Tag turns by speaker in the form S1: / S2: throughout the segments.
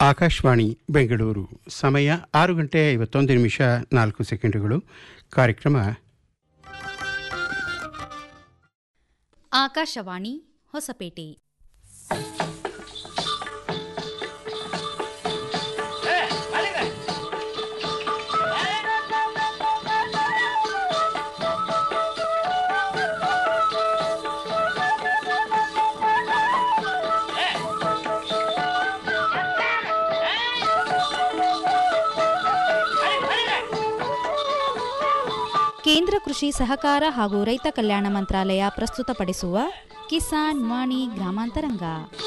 S1: ಆಕಾಶವಾಣಿ ಬೆಂಗಳೂರು ಸಮಯ ಆರು ಗಂಟೆ ಐವತ್ತೊಂದು ನಿಮಿಷ ನಾಲ್ಕು ಸೆಕೆಂಡುಗಳು ಕಾರ್ಯಕ್ರಮ
S2: ಆಕಾಶವಾಣಿ ಹೊಸಪೇಟೆ ಕೇಂದ್ರ ಕೃಷಿ ಸಹಕಾರ ಹಾಗೂ ರೈತ ಕಲ್ಯಾಣ ಮಂತ್ರಾಲಯ ಪ್ರಸ್ತುತಪಡಿಸುವ ಕಿಸಾನ್ ವಾಣಿ ಗ್ರಾಮಾಂತರಂಗ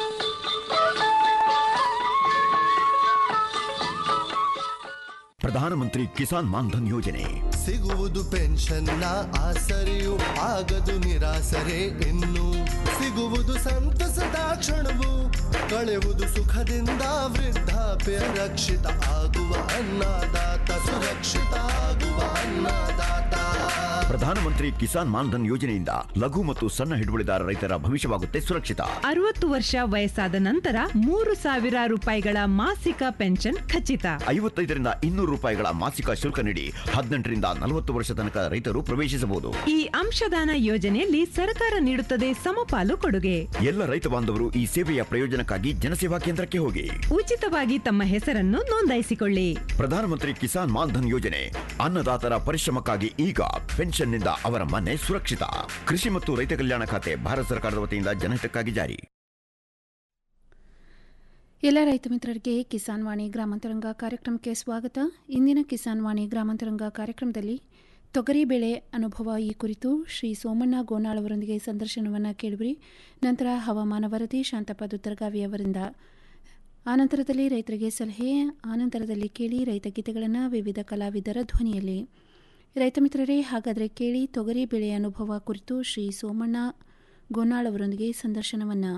S3: ಪ್ರಧಾನಮಂತ್ರಿ ಕಿಸಾನ್ ಮಾನ್ಧನ್ ಯೋಜನೆ
S4: ಸಿಗುವುದು ಪೆನ್ಷನ್ನ ಆಸರೆಯು ಆಗದು ನಿರಾಸರೆ ಇನ್ನು ಸಿಗುವುದು ಸಂತಸದ ಕ್ಷಣವು ಕಳೆಯುವುದು ಸುಖದಿಂದ ವೃದ್ಧಾಪ್ಯ ರಕ್ಷಿತ ಆಗುವ ಅನ್ನದಾತ ಸುರಕ್ಷಿತ ಆಗುವ ಅನ್ನದಾತ
S3: ಪ್ರಧಾನಮಂತ್ರಿ ಕಿಸಾನ್ ಮಾನ್ಧನ್ ಯೋಜನೆಯಿಂದ ಲಘು ಮತ್ತು ಸಣ್ಣ ಹಿಡುವಳಿದಾರ ರೈತರ ಭವಿಷ್ಯವಾಗುತ್ತೆ ಸುರಕ್ಷಿತ
S5: ಅರವತ್ತು ವರ್ಷ ವಯಸ್ಸಾದ ನಂತರ ಮೂರು ಸಾವಿರ ರೂಪಾಯಿಗಳ ಮಾಸಿಕ ಪೆನ್ಷನ್ ಖಚಿತ
S3: ಐವತ್ತೈದರಿಂದ ಇನ್ನೂರು ರೂಪಾಯಿಗಳ ಮಾಸಿಕ ಶುಲ್ಕ ನೀಡಿ ಹದಿನೆಂಟರಿಂದ ನಲವತ್ತು ವರ್ಷ ತನಕ ರೈತರು ಪ್ರವೇಶಿಸಬಹುದು
S5: ಈ ಅಂಶದಾನ ಯೋಜನೆಯಲ್ಲಿ ಸರ್ಕಾರ ನೀಡುತ್ತದೆ ಸಮಪಾಲು ಕೊಡುಗೆ
S3: ಎಲ್ಲ ರೈತ ಬಾಂಧವರು ಈ ಸೇವೆಯ ಪ್ರಯೋಜನಕ್ಕಾಗಿ ಜನಸೇವಾ ಕೇಂದ್ರಕ್ಕೆ ಹೋಗಿ
S5: ಉಚಿತವಾಗಿ ತಮ್ಮ ಹೆಸರನ್ನು ನೋಂದಾಯಿಸಿಕೊಳ್ಳಿ
S3: ಪ್ರಧಾನಮಂತ್ರಿ ಕಿಸಾನ್ ಮಾನ್ಧನ್ ಯೋಜನೆ ಅನ್ನದಾತರ ಪರಿಶ್ರಮಕ್ಕಾಗಿ ಈಗ ಪೆನ್ಷನ್ನಿಂದ ಅವರ ಮನೆ ಸುರಕ್ಷಿತ ಕೃಷಿ ಮತ್ತು ರೈತ ಕಲ್ಯಾಣ ಖಾತೆ ಭಾರತ ಸರ್ಕಾರದ ವತಿಯಿಂದ ಜನಹಿತಕ್ಕಾಗಿ ಜಾರಿ
S6: ಎಲ್ಲ ರೈತ ಮಿತ್ರರಿಗೆ ಕಿಸಾನ್ ವಾಣಿ ಗ್ರಾಮಾಂತರಂಗ ಕಾರ್ಯಕ್ರಮಕ್ಕೆ ಸ್ವಾಗತ ಇಂದಿನ ಕಿಸಾನ್ ವಾಣಿ ಗ್ರಾಮಾಂತರಂಗ ಕಾರ್ಯಕ್ರಮದಲ್ಲಿ ತೊಗರಿ ಬೆಳೆ ಅನುಭವ ಈ ಕುರಿತು ಶ್ರೀ ಸೋಮಣ್ಣ ಗೋನಾಳ್ ಅವರೊಂದಿಗೆ ಸಂದರ್ಶನವನ್ನು ಕೇಳಿಬಿರಿ ನಂತರ ಹವಾಮಾನ ವರದಿ ಶಾಂತಪ್ಪ ದುತ್ತರಗಾವಿ ಅವರಿಂದ ಆನಂತರದಲ್ಲಿ ರೈತರಿಗೆ ಸಲಹೆ ಆನಂತರದಲ್ಲಿ ಕೇಳಿ ರೈತ ಗೀತೆಗಳನ್ನು ವಿವಿಧ ಕಲಾವಿದರ ಧ್ವನಿಯಲ್ಲಿ ರೈತ ಮಿತ್ರರೇ ಹಾಗಾದರೆ ಕೇಳಿ ತೊಗರಿ ಬೆಳೆ ಅನುಭವ ಕುರಿತು ಶ್ರೀ ಸೋಮಣ್ಣ ಗೋನಾಳ್ ಅವರೊಂದಿಗೆ ಸಂದರ್ಶನವನ್ನು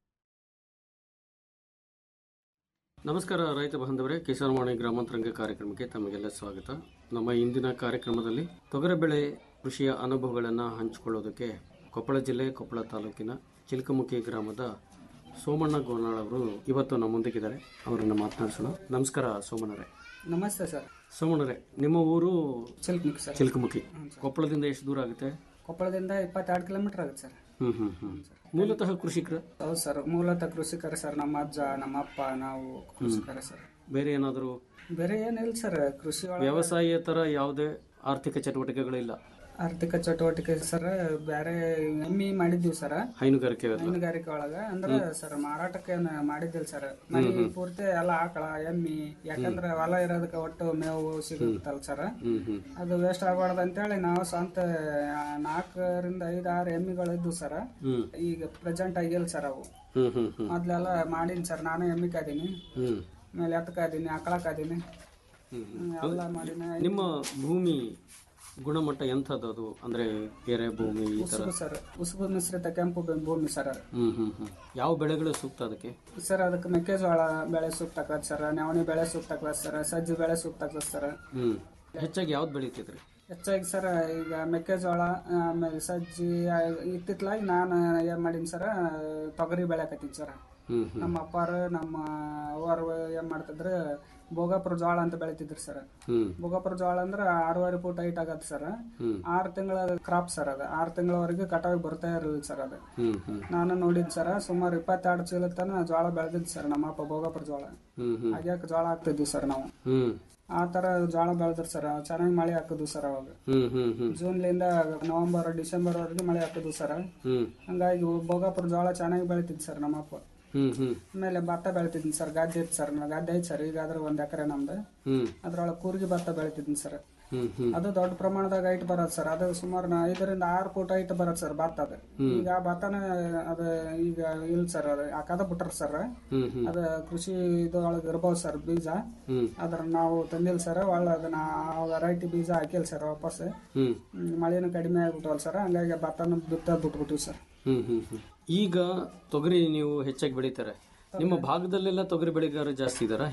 S7: ನಮಸ್ಕಾರ ರೈತ ಬಾಂಧವರೇ ಕಿಸಾನ್ ವಾಣಿ ಗ್ರಾಮಾಂತರಂಗ ಕಾರ್ಯಕ್ರಮಕ್ಕೆ ತಮಗೆಲ್ಲ ಸ್ವಾಗತ ನಮ್ಮ ಇಂದಿನ ಕಾರ್ಯಕ್ರಮದಲ್ಲಿ ತೊಗರಿ ಬೆಳೆ ಕೃಷಿಯ ಅನುಭವಗಳನ್ನು ಹಂಚಿಕೊಳ್ಳೋದಕ್ಕೆ ಕೊಪ್ಪಳ ಜಿಲ್ಲೆ ಕೊಪ್ಪಳ ತಾಲೂಕಿನ ಚಿಲ್ಕಮುಖಿ ಗ್ರಾಮದ ಸೋಮಣ್ಣ ಗೋನಾಳ್ ಅವರು ಇವತ್ತು ನಮ್ಮೊಂದಿಗಿದ್ದಾರೆ ಅವರನ್ನು ಮಾತನಾಡಿಸೋಣ ನಮಸ್ಕಾರ ಸೋಮಣ್ಣರೇ
S8: ನಮಸ್ತೆ ಸರ್
S7: ಸೋಮಣ್ಣರೇ ನಿಮ್ಮ ಊರು
S8: ಚಿಲ್ಕಮುಖಿ ಸರ್
S7: ಚಿಲ್ಕಮುಖಿ ಕೊಪ್ಪಳದಿಂದ ಎಷ್ಟು ದೂರ ಆಗುತ್ತೆ
S8: ಕೊಪ್ಪಳದಿಂದ ಇಪ್ಪತ್ತೆರಡು ಕಿಲೋಮೀಟರ್ ಆಗುತ್ತೆ ಸರ್
S7: ಹ್ಮ್ ಹ್ಮ್ ಹ್ಮ್ ಮೂಲತಃ ಕೃಷಿಕರ
S8: ಹೌದು ಸರ್ ಮೂಲತಃ ಕೃಷಿಕರ ಸರ್ ನಮ್ಮ ಅಜ್ಜ ನಮ್ಮ ಅಪ್ಪ ನಾವು ಕೃಷಿಕರ ಸರ್
S7: ಬೇರೆ ಏನಾದರೂ
S8: ಬೇರೆ ಏನಿಲ್ಲ ಸರ್ ಕೃಷಿ ಒಳಗೆ
S7: ವ್ಯವಸಾಯೇತರ ಯಾವುದೇ ಆರ್ಥಿಕ ಚಟುವಟಿಕೆಗಳಿಲ್ಲ
S8: ಆರ್ಥಿಕ ಚಟುವಟಿಕೆ ಸರ್ ಬೇರೆ ಎಮ್ಮಿ ಮಾಡಿದ್ವಿ ಸರ್
S7: ಹೈನುಗಾರಿಕೆ ಎಲ್ಲ
S8: ಹೈನುಗಾರಿಕೆ ಒಳಗ ಅಂದ್ರೆ ಸರ್ ಮಾರಾಟಕ್ಕೆ ಏನ್ ಮಾಡಿದ್ದಿಲ್ಲ ಸರ್ ಮನಿ ಪೂರ್ತಿ ಎಲ್ಲ ಆಕಳ ಎಮ್ಮಿ ಯಾಕಂದ್ರೆ ಹೊಲ ಇರೋದಕ್ಕೆ ಒಟ್ಟು ಮೇವು ಸಿಗುತ್ತಲ್ಲ ಸರ್
S7: ಹ್ಮ್ ಹ್ಮ್
S8: ಅದು ವೇಸ್ಟ್ ಆಗಬಾರ್ದು ಅಂತೇಳಿ ನಾವು ಸ್ವಂತ ನಾಲ್ಕರಿಂದ ಐದು ಆರು ಎಮ್ಮಿಗಳು ಇದ್ವು ಸರ್
S7: ಹ್ಮ್
S8: ಈಗ ಪ್ರೆಸೆಂಟ್ ಆಗಿಲ್ಲ ಸರ್ ಅವು
S7: ಹ್ಮ್ ಹ್ಮ್ ಹ್ಮ್
S8: ಮೊದ್ಲೆಲ್ಲ ಮಾಡೀನಿ ಸರ್ ನಾನು ಎಮ್ಮಿ ಕಾದೀನಿ
S7: ಹ್ಮ್
S8: ಆಮೇಲೆ ಎತ್ತು ಕಾದೀನಿ ಆಕಳ ಕಾದೀನಿ ಎಲ್ಲ ಮಾಡೀನಿ
S7: ನಿಮ್ಮ ಭೂಮಿ ಗುಣಮಟ್ಟ ಎಂಥದ್ದು ಅದು ಅಂದ್ರೆ ಎರೆ ಭೂಮಿ ಈ ತರ
S8: ಉಸುಬು ಸರ್ ಉಸುಬು ಮಿಶ್ರಿತ ಕೆಂಪು ಬೆ- ಭೂಮಿ ಸರ್
S7: ಹ್ಮ್ ಹ್ಮ್ ಹ್ಮ್ ಯಾವ ಬೆಳೆಗಳು ಸೂಕ್ತ ಅದಕ್ಕೆ
S8: ಸರ್ ಅದಕ್ಕೆ ಮೆಕ್ಕೆಜೋಳ ಬೆಳೆ ಸೂಕ್ತ ಆಗ್ತದೆ ಸರ್ ನವಣಿ ಬೆಳೆ ಸೂಕ್ತ ಆಗ್ತದೆ ಸರ್ ಸಜ್ಜಿ ಬೆಳೆ ಸೂಕ್ತ ಆಗ್ತದೆ ಸರ್
S7: ಹ್ಮ್ ಹೆಚ್ಚಾಗಿ ಯಾವ್ದು ಬೆಳಿತಿದ್ರಿ
S8: ಹೆಚ್ಚಾಗಿ ಸರ್ ಈಗ ಮೆಕ್ಕೆಜೋಳ ಆಮೇಲೆ ಸಜ್ಜಿ ಆ, ಇತ್ತಿತ್ಲಾಗಿ ನಾನು ಏನ್ ಮಾಡೀನಿ ಸರ್ ತೊಗರಿ ಬೆಳೆಕತ್ತೀನಿ ಸರ್
S7: ಹ್ಮ್
S8: ನಮ್ಮ ಅಪ್ಪಾರು ನಮ್ಮ ಅವ್ವರು ಏನ್ ಮಾಡ್ತಿದ್ರು ಭೋಗಾಪುರ ಜೋಳ ಅಂತ ಬೆಳಿತಿದ್ರು ಸರ್
S7: ಹ್ಮ್
S8: ಭೋಗಾಪುರ ಜೋಳ ಅಂದ್ರೆ ಆರೂವರೆ ಫೂಟ್ ಹೈಟ್ ಆಗತ್ತೆ ಸರ್
S7: ಹ್ಮ್.
S8: ಆರು ತಿಂಗಳ ಕ್ರಾಪ್ ಸರ್ ಅದು ಆರು ತಿಂಗಳವರೆಗೆ ಕಟಾವಿಗೆ ಬರ್ತಾ ಇರಲಿಲ್ಲ ಸರ್ ಅದು
S7: ಹ್ಮ್ ಹ್ಮ್
S8: ನಾನು ನೋಡಿದ್ ಸರ್ ಸುಮಾರು ಇಪ್ಪತ್ತೆರಡು ಚೀಲ ತನ ಜೋಳ ಬೆಳೆದಿದ್ದು ಸರ್ ನಮ್ಮ ಅಪ್ಪ ಭೋಗಾಪುರ ಜೋಳ
S7: ಹ್ಮ್ ಹ್ಮ್
S8: ಹಾಗ್ಯಾಕ ಜೋಳ ಹಾಕ್ತಿದ್ವಿ ಸರ್ ನಾವು
S7: ಹ್ಮ್
S8: ಆ ತರ ಜೋಳ ಬೆಳೆದ್ರು ಸರ್ ಚೆನ್ನಾಗಿ ಮಳೆ ಹಾಕಿದ್ವು ಸರ್ ಅವಾಗ
S7: ಹ್ಮ್ ಹ್ಮ್ ಹ್ಮ್
S8: ಜೂನ್ಲಿಂದ ನವೆಂಬರ್ ಡಿಸೆಂಬರ್ ವರೆಗೆ ಮಳೆ ಹಾಕಿದ್ವು ಸರ್
S7: ಹ್ಮ್
S8: ಹಂಗಾಗಿ ಭೋಗಾಪುರ ಜೋಳ ಚೆನ್ನಾಗಿ ಬೆಳಿತಿದ್ ಸರ್ ನಮ್ಮ ಅಪ್ಪ
S7: ಹ್ಮ್ ಹ್ಮ್
S8: ಆಮೇಲೆ ಭತ್ತ ಬೆಳಿತಿದ್ದೀನಿ ಸರ್ ಗದ್ದೆ ಇತ್ತು ಸರ್ ನಾ ಗದ್ದೆ ಐತೆ ಸರ್ ಈಗ ಅದ್ರ ಒಂದ್ ಎಕರೆ ನಮ್ದು
S7: ಹ್ಮ್
S8: ಅದ್ರೊಳಗೆ ಕೂರ್ಗಿ ಭತ್ತ ಬೆಳಿತಿದ್ದೀನಿ ಸರ್
S7: ಹ್ಮ್ ಹ್ಮ್
S8: ಅದು ದೊಡ್ಡ ಪ್ರಮಾಣದಾಗ ಹೈಟ್ ಬರತ್ತೆ ಸರ್ ಅದು ಸುಮಾರು ನಾ ಐದರಿಂದ ಆರು ಫೂಟ್ ಹೈಟ್ ಬರತ್ತೆ ಸರ್ ಭತ್ತ ಅದು ಈಗ ಆ ಭತ್ತನ ಅದು ಈಗ ಇಲ್ಲ ಸರ್ ಅದು ಹಾಕದ ಬಿಟ್ರ ಸರ್
S7: ಹ್ಮ್ ಹ್ಮ್
S8: ಅದು ಕೃಷಿ ಇದ್ರೊಳಗೆ ಇರ್ಬೋದು ಸರ್ ಬೀಜ
S7: ಹ್ಮ್
S8: ಅದ್ರ ನಾವು ತಂದಿಲ್ಲ ಸರ್ ಒಳ್ಳೆ ಅದನ್ನ ವೆರೈಟಿ ಬೀಜ ಹಾಕಿಲ್ಲ ಸರ್ ವಾಪಸ್
S7: ಹ್ಮ್
S8: ಹ್ಮ್, ಮಳೆನೂ ಕಡಿಮೆ ಆಗ್ಬಿಟ್ಟವಲ್ಲ ಸರ್ ಹಂಗಾಗಿ ಭತ್ತನ ಬಿತ್ತ ಬಿಟ್ಬಿಟ್ಟಿವಿ ಸರ್
S7: ಹ್ಮ್ ಹ್ಮ್ ಹ್ಮ್ ಈಗ ತೊಗರಿ ನೀವು ಹೆಚ್ಚಾಗಿ ಬೆಳಿತಾರೆ ನಿಮ್ಮ ಭಾಗದಲ್ಲೆಲ್ಲ ತೊಗರಿ ಬೆಳೆಗಾರರು ಜಾಸ್ತಿ ಇದಾರಾ ಹೇಗೆ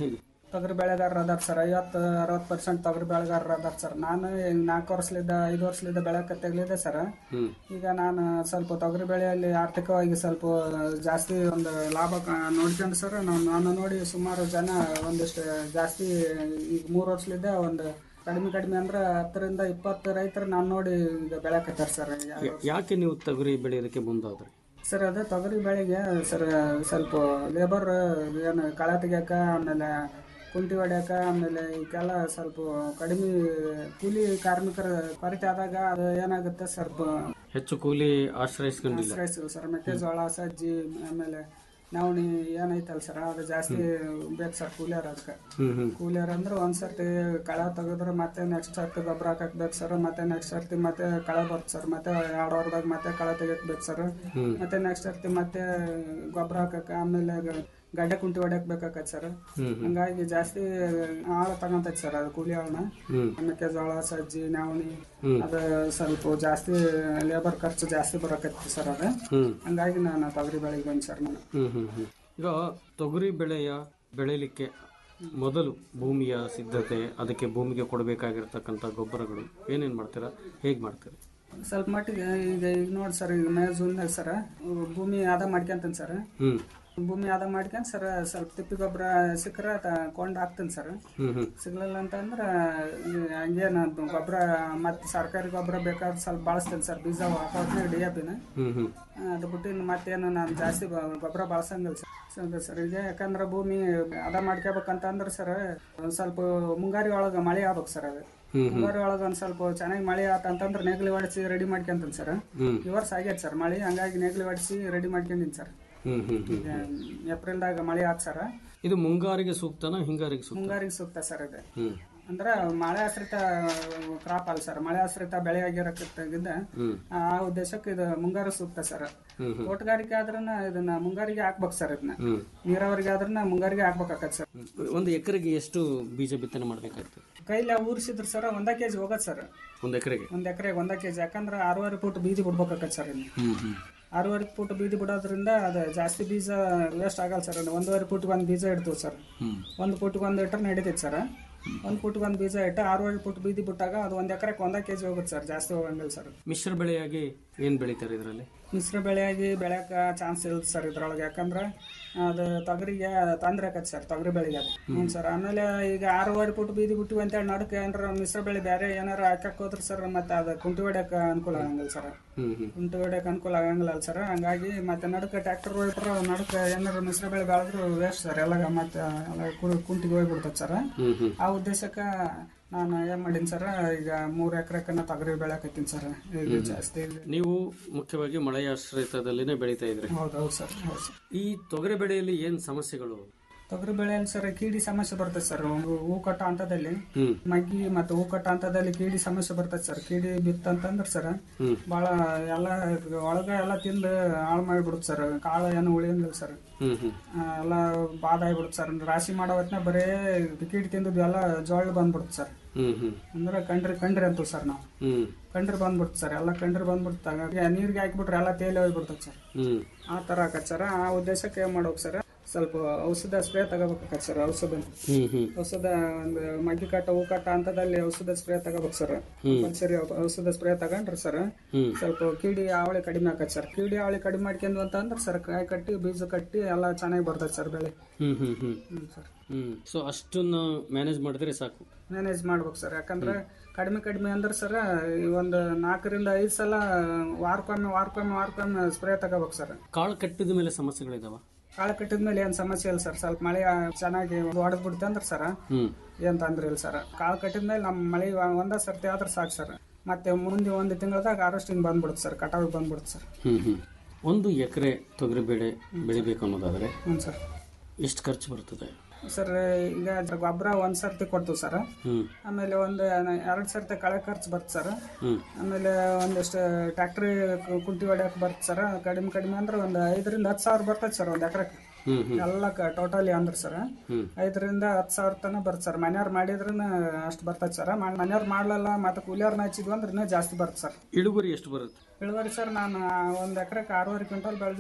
S8: ತೊಗರಿ ಬೆಳೆಗಾರರು ಅದಾರ ಸರ್ ಐವತ್ತು ಅರವತ್ತು ಪರ್ಸೆಂಟ್ ತೊಗರಿ ಬೆಳೆಗಾರರು ಅದಾರ ಸರ್ ನಾನು ಈಗ ನಾಲ್ಕು ವರ್ಷಲಿದ್ದ ಐದು ವರ್ಷಲಿದ್ದ ಬೆಳೆಕತ್ತಾಗಲಿದೆ ಸರ್ ಈಗ ನಾನು ಸ್ವಲ್ಪ ತೊಗರಿ ಬೆಳೆಯಲ್ಲಿ ಆರ್ಥಿಕವಾಗಿ ಸ್ವಲ್ಪ ಜಾಸ್ತಿ ಒಂದು ಲಾಭ ಕ- ನೋಡ್ಕೊಂಡು ಸರ್ ನಾನು ನಾನು ನೋಡಿ ಸುಮಾರು ಜನ ಒಂದಿಷ್ಟು ಜಾಸ್ತಿ ಈಗ ಮೂರು ವರ್ಷಲಿದ್ದ ಒಂದು ಕಡಿಮೆ ಕಡಿಮೆ ಅಂದ್ರೆ ಹತ್ತರಿಂದ ಇಪ್ಪತ್ತು ರೈತರು ನಾನು ನೋಡಿ ಈಗ ಬೆಳೆಕತ್ತಾರ ಸರ್
S7: ಯಾ- ಯಾಕೆ ನೀವು ತೊಗರಿ ಬೆಳೆಯೋದಕ್ಕೆ ಮುಂದಾದ್ರಿ
S8: ಸರ್ ಅದೇ ತೊಗರಿ ಬೆಳೆಗೆ ಸರ್ ಸ್ವಲ್ಪ ಲೇಬರ್ ಏನು ಕಳೆ ತೆಗಿಯಕ ಆಮೇಲೆ ಕುಂಟಿ ಹೊಡ್ಯಾಕ ಆಮೇಲೆ ಇವಕ್ಕೆಲ್ಲ ಸ್ವಲ್ಪ ಕಡಿಮೆ ಕೂಲಿ ಕಾರ್ಮಿಕರ ಕೊರತೆ ಆದಾಗ ಅದು ಏನಾಗುತ್ತೆ ಸ್ವಲ್ಪ
S7: ಹೆಚ್ಚು ಕೂಲಿ ಆಶ್ರಯಿಸ್ಕೊಂಡಿಲ್ಲ
S8: ಆಶ್ರಯಿಸ್ತೀವಿ ಸರ್ ಮೆಕ್ಕೆಜೋಳ ಸಜ್ಜಿ ಆಮೇಲೆ ನವಣಿ ಏನೈತಲ್ಲ ಸರ್ ಅದು ಜಾಸ್ತಿ ಬೇಕು ಸರ್ ಕೂಲಿಯರ್ ಅದಕ್ಕೆ
S7: ಹ್ಮ್ ಹ್ಮ್
S8: ಕೂಲಿಯರ್ ಅಂದ್ರೆ ಒಂದ್ ಸರ್ತಿ ಕಳೆ ತೆಗೆದ್ರೆ ಮತ್ತೆ ನೆಕ್ಸ್ಟ್ ಸರ್ತಿ ಗೊಬ್ಬರ ಹಾಕಕ್ ಬೇಕು ಸರ್ ಮತ್ತೆ ನೆಕ್ಸ್ಟ್ ಸರ್ತಿ ಮತ್ತೆ ಕಳೆ ಬರುತ್ತೆ ಸರ್ ಮತ್ತೆ ಎರಡು ವಾರದಾಗ ಮತ್ತೆ ಕಳೆ ತೆಗಿಯಕ್ ಬೇಕು ಸರ್ ಮತ್ತೆ ನೆಕ್ಸ್ಟ್ ಸರ್ತಿ ಮತ್ತೆ ಗೊಬ್ಬರ ಹಾಕಕ್ ಆಮೇಲೆ ಗ- ಗಡ್ಡೆ ಕುಂಟಿ ಹೊಡ್ಯಕ್ ಬೇಕಾಕತ್ ಸರ್ ಹಂಗಾಗಿ ಜಾಸ್ತಿ ಆಳ ತಗೊಂತೈತಿ ಸರ್ ಅದು ಕೂಲಿ ಆಳನ ಮೆಕ್ಕೆಜೋಳ ಸಜ್ಜಿ ನವಣಿ ಅದು ಸ್ವಲ್ಪ ಜಾಸ್ತಿ ಲೇಬರ್ ಖರ್ಚು ಜಾಸ್ತಿ ಬರಕೈತಿ ಸರ್ ಅದು ಹಂಗಾಗಿ ನಾನು ತೊಗರಿ ಬೆಳೆಗೆ ಬಂದ್ ಸರ್ ನಾನು
S7: ಹ್ಮ್ ಹ್ಮ್ ಹ್ಮ್ ಈಗ ತೊಗರಿ ಬೆಳೆಯ ಬೆಳೆಯಲಿಕ್ಕೆ ಮೊದಲು ಭೂಮಿಯ ಸಿದ್ಧತೆ ಅದಕ್ಕೆ ಭೂಮಿಗೆ ಕೊಡಬೇಕಾಗಿರ್ತಕ್ಕಂಥ ಗೊಬ್ಬರಗಳು ಏನೇನ್ ಮಾಡ್ತೀರಾ ಹೇಗ್ ಮಾಡ್ತೀರಾ
S8: ಸ್ವಲ್ಪ ಮಟ್ಟಿಗೆ ಈಗ ಈಗ ನೋಡಿ ಸರ್ ಈಗ ಮೇ ಜೂನ್ದಾಗ ಸರ್ ಭೂಮಿ ಆದ ಮಾಡ್ಕೊಂತೀನಿ ಸರ್
S7: ಹ್ಮ್
S8: ಭೂಮಿ ಆದ ಮಾಡ್ಕೊಂಡ್ ಸರ್ ಸ್ವಲ್ಪ ತಿಪ್ಪಿ ಗೊಬ್ಬರ ಸಿಕ್ಕರೆ ಕೊಂಡ್ ಹಾಕ್ತೀನಿ ಸರ್
S7: ಹ್ಮ್ ಹ್ಮ್
S8: ಸಿಗ್ಲಿಲ್ಲ ಅಂತಂದ್ರೆ ಈ ಹಂಗೆ ನಾನು ಗೊಬ್ಬರ ಮತ್ತೆ ಸರ್ಕಾರಿ ಗೊಬ್ಬರ ಬೇಕಾದ್ರೆ ಸ್ವಲ್ಪ ಬಳಸ್ತೀನಿ ಸರ್ ಬೀಜ ಹಾಕೋದ್ನಾಗ ಡಿ ಎ ಪಿನ
S7: ಹ್ಮ್ ಹ್ಮ್
S8: ಅದು ಬಿಟ್ಟು ಮತ್ತೇನು ನಾನು ಜಾಸ್ತಿ ಬ- ಗೊಬ್ಬರ ಬಳಸಂಗಿಲ್ಲ ಸರ್ ಸರ್ ಸರ್ ಈಗ ಯಾಕಂದ್ರೆ ಭೂಮಿ ಅದ ಮಾಡ್ಕೋಬೇಕಂತಂದ್ರೆ ಸರ್ ಒಂದ್ ಸ್ವಲ್ಪ ಮುಂಗಾರಿ ಒಳಗೆ ಮಳೆ ಆಗ್ಬೇಕು ಸರ್ ಅದು ಮುಂಗಾರಿ ಒಳಗೆ ಒಂದ್ ಸ್ವಲ್ಪ ಚೆನ್ನಾಗಿ ಮಳೆ ಆತಂತಂದ್ರೆ ನೆಗಲಿ ಹೊಡಿಸಿ ರೆಡಿ ಮಾಡ್ಕೊಂತೀನಿ ಸರ್ ಈ ವರ್ಷ ಆಗೈತೆ ಸರ್ ಮಳೆ ಹಂಗಾಗಿ ನೆಗಲಿ ಹೊಡಿಸಿ ರೆಡಿ ಮಾಡ್ಕೊಂಡಿನಿ ಸರ್
S7: ಹ್ಮ್ ಹ್ಮ್ ಹ್ಮ್
S8: ಈಗ ಏಪ್ರಿಲ್ದಾಗ ಮಳೆ ಆತ್ ಸರ್
S7: ಇದು ಮುಂಗಾರಿಗೆ ಸೂಕ್ತನಾ ಹಿಂಗಾರಿಗೆ ಸೂಕ್ತ
S8: ಮುಂಗಾರಿಗೆ ಸೂಕ್ತ ಸರ್ ಇದು
S7: ಹ್ಮ್
S8: ಅಂದ್ರೆ ಮಳೆ ಆಶ್ರಿತ ಕ್ರಾಪ್ ಅಲ್ಲ ಸರ್ ಮಳೆ ಆಶ್ರಿತ ಬೆಳೆ ಆಗಿರಕ್ಕಿದ್ದ ಆ ಉದ್ದೇಶಕ್ಕೆ ಇದು ಮುಂಗಾರು ಸೂಕ್ತ ಸರ್ ತೋಟಗಾರಿಕೆ ಆದ್ರನ ಇದನ್ನ ಮುಂಗಾರಿಗೆ ಹಾಕ್ಬೇಕು ಸರ್ ಇದನ್ನ ನೀರಾವರಿಗೆ ಆದ್ರನ ಮುಂಗಾರಿಗೆ ಹಾಕ್ಬೇಕಾಗತ್ತೆ ಸರ್
S7: ಒಂದು ಎಕರೆಗೆ ಎಷ್ಟು ಬೀಜ ಬಿತ್ತನೆ ಮಾಡ್ಬೇಕಾಗ್ತದೆ
S8: ಕೈಲಿ ಊರಿಸಿದ್ರು ಸರ್ ಒಂದ ಕೆಜಿ ಹೋಗತ್ ಸರ್
S7: ಒಂದು ಎಕರೆಗೆ
S8: ಒಂದ್ ಎಕರೆಗೆ ಒಂದ ಕೆಜಿ ಯಾಕಂದ್ರೆ ಆರೂವರೆ ಫುಟ್ ಬೀಜ ಬಿಡ್ಬೇಕಾಗತ್ತೆ ಸರ್ ಇನ್ನು
S7: ಹ್ಮ್ ಹ್ಮ್
S8: ಆರೂವರೆ ಫುಟ್ ಬೀಜ ಬಿಡೋದ್ರಿಂದ ಅದು ಜಾಸ್ತಿ ಬೀಜ ವೇಸ್ಟ್ ಆಗಲ್ಲ ಸರ್ ಒಂದೂವರೆ ಫುಟ್ ಒಂದು ಬೀಜ ಇಡ್ತೀವಿ ಸರ್ ಒಂದು ಫುಟ್ಗೆ ಒಂದು ಇಟ್ಟರೆ ನಡೀತೈತೆ ಸರ್ ಒಂದು ಫುಟ್ಗೆ ಒಂದು ಬೀಜ ಇಟ್ಟು ಆರೂವರೆ ಫುಟ್ ಬೀದಿ ಬಿಟ್ಟಾಗ ಅದು ಒಂದು ಎಕರೆಗೆ ಒಂದ ಕೆಜಿ ಹೋಗುತ್ತೆ ಸರ್ ಜಾಸ್ತಿ ಹೋಗಂಗಿಲ್ಲ ಸರ್
S7: ಮಿಶ್ರ ಬೆಳೆಯಾಗಿ ಏನ್ ಬೆಳಿತಾರೆ ಇದರಲ್ಲಿ
S8: ಮಿಶ್ರ ಬೆಳೆಯಾಗಿ ಬೆಳೆಯಕ ಚಾನ್ಸ್ ಇರುತ್ತೆ ಸರ್ ಇದ್ರೊಳಗೆ ಯಾಕಂದ್ರೆ ಅದು ತೊಗರಿಗೆ ತೊಂದ್ರೆ ಆಕತ್ ಸರ್ ತೊಗರಿ ಬೆಳೆಗೆ ಅದು ಹ್ಞೂ ಸರ್ ಆಮೇಲೆ ಈಗ ಆರೂವರೆ ಫುಟ್ ಬೀದಿ ಬಿಟ್ಟು ಅಂತೇಳಿ ನಡಕ್ಕೆ ಏನಾರ ಮಿಶ್ರ ಬೆಳೆ ಬೇರೆ ಏನಾರ ಹಾಕಕ್ ಹೋದ್ರೆ ಸರ್ ಮತ್ತೆ ಅದು ಕುಂಟಿ ಹೊಡ್ಯಕ್ಕೆ ಅನುಕೂಲ ಆಗಂಗಿಲ್ಲ ಸರ್
S7: ಹ್ಮ್ ಹ್ಮ್
S8: ಕುಂಟಿ ಹೊಡ್ಯಕ್ಕೆ ಅನುಕೂಲ ಆಗಂಗಿಲ್ಲ ಅಲ್ಲ ಸರ್ ಹಂಗಾಗಿ ಮತ್ತೆ ನಡಕ್ಕೆ ಟ್ರ್ಯಾಕ್ಟರ್ ಹೋಗ್ಬಿಟ್ರೆ ನಡಕ್ಕೆ ಏನಾರ ಮಿಶ್ರ ಬೆಳೆ ಬೆಳೆದ್ರು ವೇಸ್ಟ್ ಸರ್ ಎಲ್ಲ ಮತ್ತೆ ಎಲ್ಲ ಕು- ಕುಂಟಿಗೆ ಹೋಗ್ಬಿಡ್ತದೆ ಸರ್
S7: ಹ್ಮ್ ಹ್ಮ್
S8: ಆ ಉದ್ದೇಶಕ್ಕೆ ನಾನು ಏನ್ ಮಾಡೀನಿ ಸರ್ ಈಗ ಮೂರ್ ಎಕರೆಕನ್ನ ತೊಗರಿ ಬೆಳೆಕತ್ತೀನಿ ಸರ್ ಈಗ ಜಾಸ್ತಿ
S7: ನೀವು ಮುಖ್ಯವಾಗಿ ಮಳೆಯ ಆಶ್ರಯದಲ್ಲಿನೇ ಬೆಳೀತಾ ಇದ್ರಿ
S8: ಹೌದು ಹೌದು ಸರ್ ಹೌದು ಸರ್
S7: ಈ ತೊಗರಿ ಬೆಳೆಯಲ್ಲಿ ಏನ್ ಸಮಸ್ಯೆಗಳು
S8: ತೊಗರಿ ಬೆಳೆಯಲ್ಲಿ ಸರ್ ಕೀಡಿ ಸಮಸ್ಯೆ ಬರ್ತದೆ ಸರ್ ಒಂದು ಹೂ ಕಟ್ಟ ಹಂತದಲ್ಲಿ
S7: ಹ್ಮ್
S8: ಮಗ್ಗಿ ಮತ್ತು ಹೂ ಕಟ್ಟ ಹಂತದಲ್ಲಿ ಕೀಡಿ ಸಮಸ್ಯೆ ಬರ್ತದೆ ಸರ್ ಕೀಡಿ ಬಿತ್ತಂತಂದ್ರೆ ಸರ್ ಭಾಳ ಎಲ್ಲ ಒಳಗ ಎಲ್ಲ ತಿಂದು ಹಾಳು ಮಾಡಿಬಿಡುತ್ತೆ ಸರ್ ಕಾಳು ಏನು ಉಳಿಯಂಗಿಲ್ಲ ಸರ್
S7: ಹ್ಮ್ ಹ್ಮ್
S8: ಆ, ಎಲ್ಲ ಬಾದ ಆಗ್ಬಿಡುತ್ತೆ ಸರ್ ರಾಶಿ ಮಾಡೋ ಹೊತ್ನ್ಯಾಗ ಬರೇ ಕೀಡಿ ತಿಂದದ್ದು ಎಲ್ಲ ಜೋಳ ಬಂದ್ಬಿಡುತ್ತೆ ಸರ್
S7: ಹ್ಮ್ ಹ್ಮ್
S8: ಅಂದ್ರೆ ಕಂಡ್ರಿ ಕಂಡ್ರಿ ಅಂತೀವಿ ಸರ್ ನಾವು
S7: ಹ್ಮ್
S8: ಕಂಡ್ರಿ ಬಂದ್ಬಿಡ್ತು ಸರ್ ಎಲ್ಲ ಕಂಡ್ರಿ ಬಂದ್ಬಿಡ್ತು ಹಾಗಾಗಿ ನೀರಿಗೆ ಹಾಕ್ಬಿಟ್ರೆ ಎಲ್ಲ ತೇಲಿ ಹೋಗ್ಬಿಡ್ತದೆ ಸರ್
S7: ಹ್ಮ್
S8: ಆ ಥರ ಆಕತ್ ಸರ್ ಆ ಉದ್ದೇಶಕ್ಕೆ ಏನ್ ಮಾಡ್ಬೇಕು ಸರ್ ಸ್ವಲ್ಪ ಔಷಧ ಸ್ಪ್ರೇ ತಗೋಬೇಕಾಗತ್ತೆ ಸರ್ ಔಷಧ
S7: ಹ್ಮ್ ಹ್ಮ್
S8: ಔಷಧ ಒಂದು ಮಗ್ಗಿ ಕಟ್ಟ ಹೂ ಕಟ್ಟ ಹಂತದಲ್ಲಿ ಔಷಧ ಸ್ಪ್ರೇ ತಗೋಬೇಕು ಸರ್ ಸರಿ ಔಷಧ ಸ್ಪ್ರೇ ತಗೊಂಡ್ರೆ ಸರ್ ಸ್ವಲ್ಪ ಕೀಡಿ ಆವಳಿ ಕಡಿಮೆ ಆಕತ್ ಸರ್ ಕೀಡಿ ಆವಳಿ ಕಡಿಮೆ ಮಾಡ್ಕೊಂಡು ಅಂತ ಅಂದ್ರೆ ಸರ್ ಕಾಯಿ ಕಟ್ಟಿ ಬೀಜ ಕಟ್ಟಿ ಎಲ್ಲ ಚೆನ್ನಾಗಿ ಬರ್ತದೆ ಸರ್ ಬೆಳೆ
S7: ಹ್ಮ್ ಹ್ಮ್ ಹ್ಮ್
S8: ಹ್ಮ್ ಸರ್
S7: ಹ್ಮ್ ಸೊ ಅಷ್ಟನ್ನ ಮ್ಯಾನೇಜ್ ಮಾಡಿದ್ರೆ ಸಾಕು
S8: ಮ್ಯಾನೇಜ್ ಮಾಡ್ಬೇಕು ಸರ್ ಯಾಕಂದ್ರೆ ಕಡಿಮೆ ಕಡಿಮೆ ಅಂದ್ರೆ ಸರ್ ಈ ಒಂದು ನಾಲ್ಕರಿಂದ ಐದು ಸಲ ವಾರಕ್ಕೊಮ್ಮೆ ವಾರಕ್ಕೊಮ್ಮೆ ವಾರಕ್ಕೊಮ್ಮೆ ಸ್ಪ್ರೇ ತಗೋಬೇಕು ಸರ್
S7: ಕಾಳು ಕಟ್ಟಿದ ಮೇಲೆ ಸಮಸ್ಯೆಗಳಿದಾವ
S8: ಕಾಳು ಕಟ್ಟಿದ ಮೇಲೆ ಏನ್ ಸಮಸ್ಯೆ ಇಲ್ಲ ಸರ್ ಸ್ವಲ್ಪ ಮಳೆ ಚೆನ್ನಾಗಿ ಹೊಡೆದ್ ಬಿಡ್ತೆ ಅಂದ್ರೆ ಸರ್
S7: ಹ್ಮ್
S8: ಏನ್ ತೊಂದ್ರೆ ಇಲ್ಲ ಸರ್ ಕಾಳು ಕಟ್ಟಿದ ಮೇಲೆ ನಮ್ಮ ಮಳೆ ಒಂದ ಸರ್ತಿ ಆದ್ರೆ ಸಾಕು ಸರ್ ಮತ್ತೆ ಮುಂದೆ ಒಂದು ತಿಂಗಳದಾಗ ಹಾರ್ವೆಸ್ಟಿಂಗ್ ಬಂದ್ಬಿಡುತ್ತೆ ಸರ್ ಕಟಾವಿಗೆ ಬಂದ್ಬಿಡುತ್ತೆ ಸರ್
S7: ಹ್ಮ್ ಹ್ಮ್ ಒಂದು ಎಕರೆ ತೊಗರಿ ಬೆಳೆ ಬೆಳಿಬೇಕು ಅನ್ನೋದಾದ್ರೆ
S8: ಹ್ಞೂ ಸರ್
S7: ಎಷ್ಟು ಖರ್ಚು ಬರ್ತದೆ
S8: ಸರ್ ಈಗ ಗೊಬ್ಬರ ಒಂದ್ ಸರ್ತಿ ಕೊಡ್ತೀವಿ ಸರ್
S7: ಹ್ಮ್
S8: ಆಮೇಲೆ ಒಂದು ಎರಡು ಸರ್ತಿ ಕಳೆ ಖರ್ಚು ಬರುತ್ತೆ ಸರ್
S7: ಹ್ಮ್
S8: ಆಮೇಲೆ ಒಂದಿಷ್ಟು ಟ್ಯಾಕ್ಟ್ರಿ ಕುಂಟಿ ಹೊಡ್ಯಕ್ ಬರುತ್ತೆ ಸರ್ ಕಡಿಮೆ ಕಡಿಮೆ ಅಂದ್ರೆ ಒಂದು ಐದರಿಂದ ಹತ್ತು ಸಾವಿರ ಬರ್ತದೆ ಸರ್ ಒಂದು ಎಕರೆಗೆ
S7: ಹ್ಮ್ ಹ್ಮ್
S8: ಎಲ್ಲ ಟೋಟಲಿ ಅಂದ್ರೆ ಸರ್
S7: ಹ್ಮ್.
S8: ಐದರಿಂದ ಹತ್ತು ಸಾವಿರ ತನಕ ಬರುತ್ತೆ ಸರ್ ಮನೆಯವ್ರು ಮಾಡಿದ್ರನ ಅಷ್ಟು ಬರ್ತದೆ ಸರ್ ಮನೆಯವ್ರು ಮಾಡ್ಲಲ್ಲ ಮತ್ತೆ ಕೂಲಿಯವ್ರನ್ನ ಹಚ್ಚಿದ್ವಿ ಅಂದ್ರೆ ಇನ್ನೂ ಜಾಸ್ತಿ ಬರುತ್ತೆ ಸರ್
S7: ಇಳುವರಿ ಎಷ್ಟು ಬರುತ್ತೆ
S8: ಇಳುವರಿ ಸರ್ ನಾನು ಒಂದು ಎಕರೆಗೆ ಆರೂವರೆ ಕ್ವಿಂಟಲ್ ಬೆಳೆದೀನಿ ಸರ್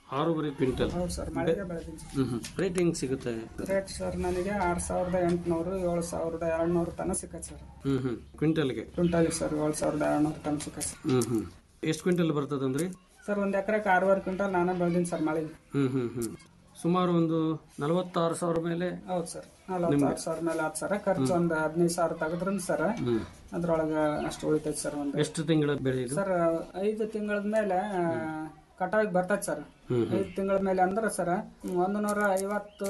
S7: ಆರೂವರೆ ಕ್ವಿಂಟಲ್
S8: ಹೌದು ಸರ್ ಮಳೆಗೆ ಬೆಳೆದೀನಿ ಸರ್
S7: ಹ್ಮ್ ಹ್ಮ್ ರೇಟ್ ಹೆಂಗ್ ಸಿಗುತ್ತೆ
S8: ರೇಟ್ ಸರ್ ನನಗೆ ಆರು ಸಾವಿರದ ಎಂಟುನೂರು ಏಳು ಸಾವಿರದ ಏಳ್ನೂರು ತನಕ ಸಿಕ್ಕತ್ತೆ ಸರ್
S7: ಹ್ಮ್ ಹ್ಮ್ ಕ್ವಿಂಟಲ್ಗೆ
S8: ಕ್ವಿಂಟಲ್ ಸರ್ ಏಳು ಸಾವಿರದ ಏಳ್ನೂರು ತನಕ ಸಿಕ್ಕತ್ತೆ ಸರ್
S7: ಹ್ಮ್ ಹ್ಮ್ ಎಷ್ಟು ಕ್ವಿಂಟಲ್ ಬರ್ತದಂದ್ರಿ
S8: ಸರ್ ಒಂದು ಎಕರೆಗೆ ಆರೂವರೆ ಕ್ವಿಂಟಲ್ ನಾನೇ ಬೆಳೆದೀನಿ ಸರ್ ಮಳೆಗೆ
S7: ಹ್ಮ್ ಹ್ಮ್ ಹ್ಮ್ ಸುಮಾರು ಒಂದು ನಲವತ್ತಾರು ಸಾವಿರ ಮೇಲೆ
S8: ಹೌದು ಸರ್ ನಲವತ್ತಾರು ಸಾವಿರ ಮೇಲೆ ಆತು ಸರ್ ಖರ್ಚು ಒಂದು ಹದಿನೈದು ಸಾವಿರ ತೆಗೆದ್ರನ್ ಸರ್ ಅದ್ರೊಳಗೆ ಅಷ್ಟು ಉಳಿತೈತೆ ಸರ್ ಒಂದು
S7: ಎಷ್ಟು ತಿಂಗಳ ಬೆಳೆ ಇದು
S8: ಸರ್ ಐದು ತಿಂಗಳ ಮೇಲೆ ಕಟಾವಿಗೆ ಬರ್ತೈತೆ ಸರ್ ಐದು ತಿಂಗಳ ಮೇಲೆ ಅಂದ್ರೆ ಸರ್ ಒಂದು ನೂರ ಐವತ್ತು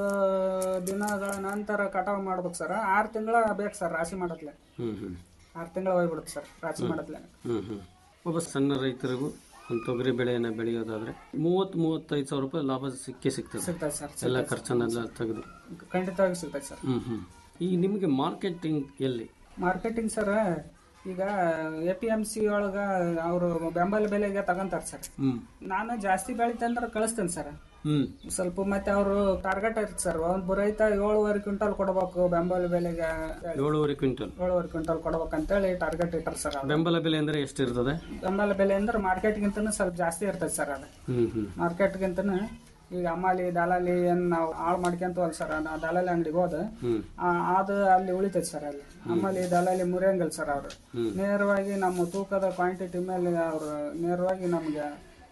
S8: ದಿನಗಳ ನಂತರ ಕಟಾವು ಮಾಡ್ಬೇಕು ಸರ್ ಆರು ತಿಂಗಳ ಬೇಕು ಸರ್ ರಾಶಿ ಮಾಡತ್ಲೆ
S7: ಹ್ಮ್ ಹ್ಮ್
S8: ಆರು ತಿಂಗಳ ಹೋಗ್ಬಿಡುತ್ತೆ ಸರ್ ರಾಶಿ ಮಾಡತ್ಲೆ
S7: ಹ್ಮ್ ಹ್ಮ್ ಒಬ್ಬ ಸಣ್ಣ ರೈತರಿಗೂ ಒಂದು ತೊಗರಿ ಬೆಳೆಯನ್ನ ಬೆಳೆಯೋದಾದ್ರೆ ಮೂವತ್ ಮೂವತ್ತೈದು ಸಾವಿರ ರೂಪಾಯಿ ಲಾಭ ಸಿಕ್ಕೇ ಸಿಗ್ತದೆ
S8: ಸಿಗ್ತೈತೆ ಸರ್
S7: ಎಲ್ಲ ಖರ್ಚನ್ನೆಲ್ಲ ತೆಗೆದು
S8: ಖಂಡಿತವಾಗಿ ಸಿಗ್ತೈತೆ ಸರ್
S7: ಹ್ಮ್ ಹ್ಮ್ ಈಗ ನಿಮಗೆ ಮಾರ್ಕೆಟಿಂಗ್ ಎಲ್ಲಿ
S8: ಮಾರ್ಕೆಟಿಂಗ್ ಸರ್ ಈಗ ಎ ಪಿ ಎಮ್ ಸಿ ಒಳಗ ಅವರು ಬೆಂಬಲ ಬೆಲೆಗೆ ತಗೊಂತಾರೆ ಸರ್
S7: ಹ್ಮ್
S8: ನಾನು ಜಾಸ್ತಿ ಬೆಳಿತಂದ್ರೆ ಕಳಿಸ್ತೇನೆ ಸರ್
S7: ಹ್ಮ್
S8: ಸ್ವಲ್ಪ ಮತ್ತೆ ಅವರು ಟಾರ್ಗೆಟ್ ಇರುತ್ತೆ ಸರ್ ಒಂದು ರೈತ ಏಳುವರೆ ಕ್ವಿಂಟಲ್ ಕೊಡ್ಬೇಕು ಬೆಂಬಲ ಬೆಲೆಗೆ
S7: ಏಳುವರೆ ಕ್ವಿಂಟಲ್
S8: ಏಳುವರೆ ಕ್ವಿಂಟಲ್ ಕೊಡ್ಬೇಕಂತೇಳಿ ಟಾರ್ಗೆಟ್ ಇಟ್ಟಾರೆ ಸರ್ ಅದು
S7: ಬೆಂಬಲ ಬೆಲೆ ಅಂದ್ರೆ ಎಷ್ಟಿರ್ತದೆ
S8: ಬೆಂಬಲ ಬೆಲೆ ಅಂದ್ರೆ ಮಾರ್ಕೆಟ್ಗಿಂತನೂ ಸ್ವಲ್ಪ ಜಾಸ್ತಿ ಇರ್ತದೆ ಸರ್ ಅದು
S7: ಹ್ಮ್ ಹ್ಮ್
S8: ಮಾರ್ಕೆಟ್ಗಿಂತನೂ ಈಗ ಅಮ್ಮಾಲಿ ದಲಾಲಿ ಏನ್ ನಾವು ಹಾಳು ಮಾಡ್ಕೊಂತವಲ್ಲ ಸರ್ ನಾವು ದಲಾಲಿ ಅಂಗಡಿಗೆ ಹೋದ
S7: ಹ್ಮ್
S8: ಅದು ಅಲ್ಲಿ ಉಳಿತೈತೆ ಸರ್ ಅಲ್ಲಿ ಅಮ್ಮಲ್ಲಿ ದಲಾಲಿ ಮುರಿಯಂಗಿಲ್ಲ ಸರ್ ಅವರು ನೇರವಾಗಿ ನಮ್ಮ ತೂಕದ ಕ್ವಾಂಟಿಟಿ ಮೇಲೆ ಅವರು ನೇರವಾಗಿ ನಮ್ಗೆ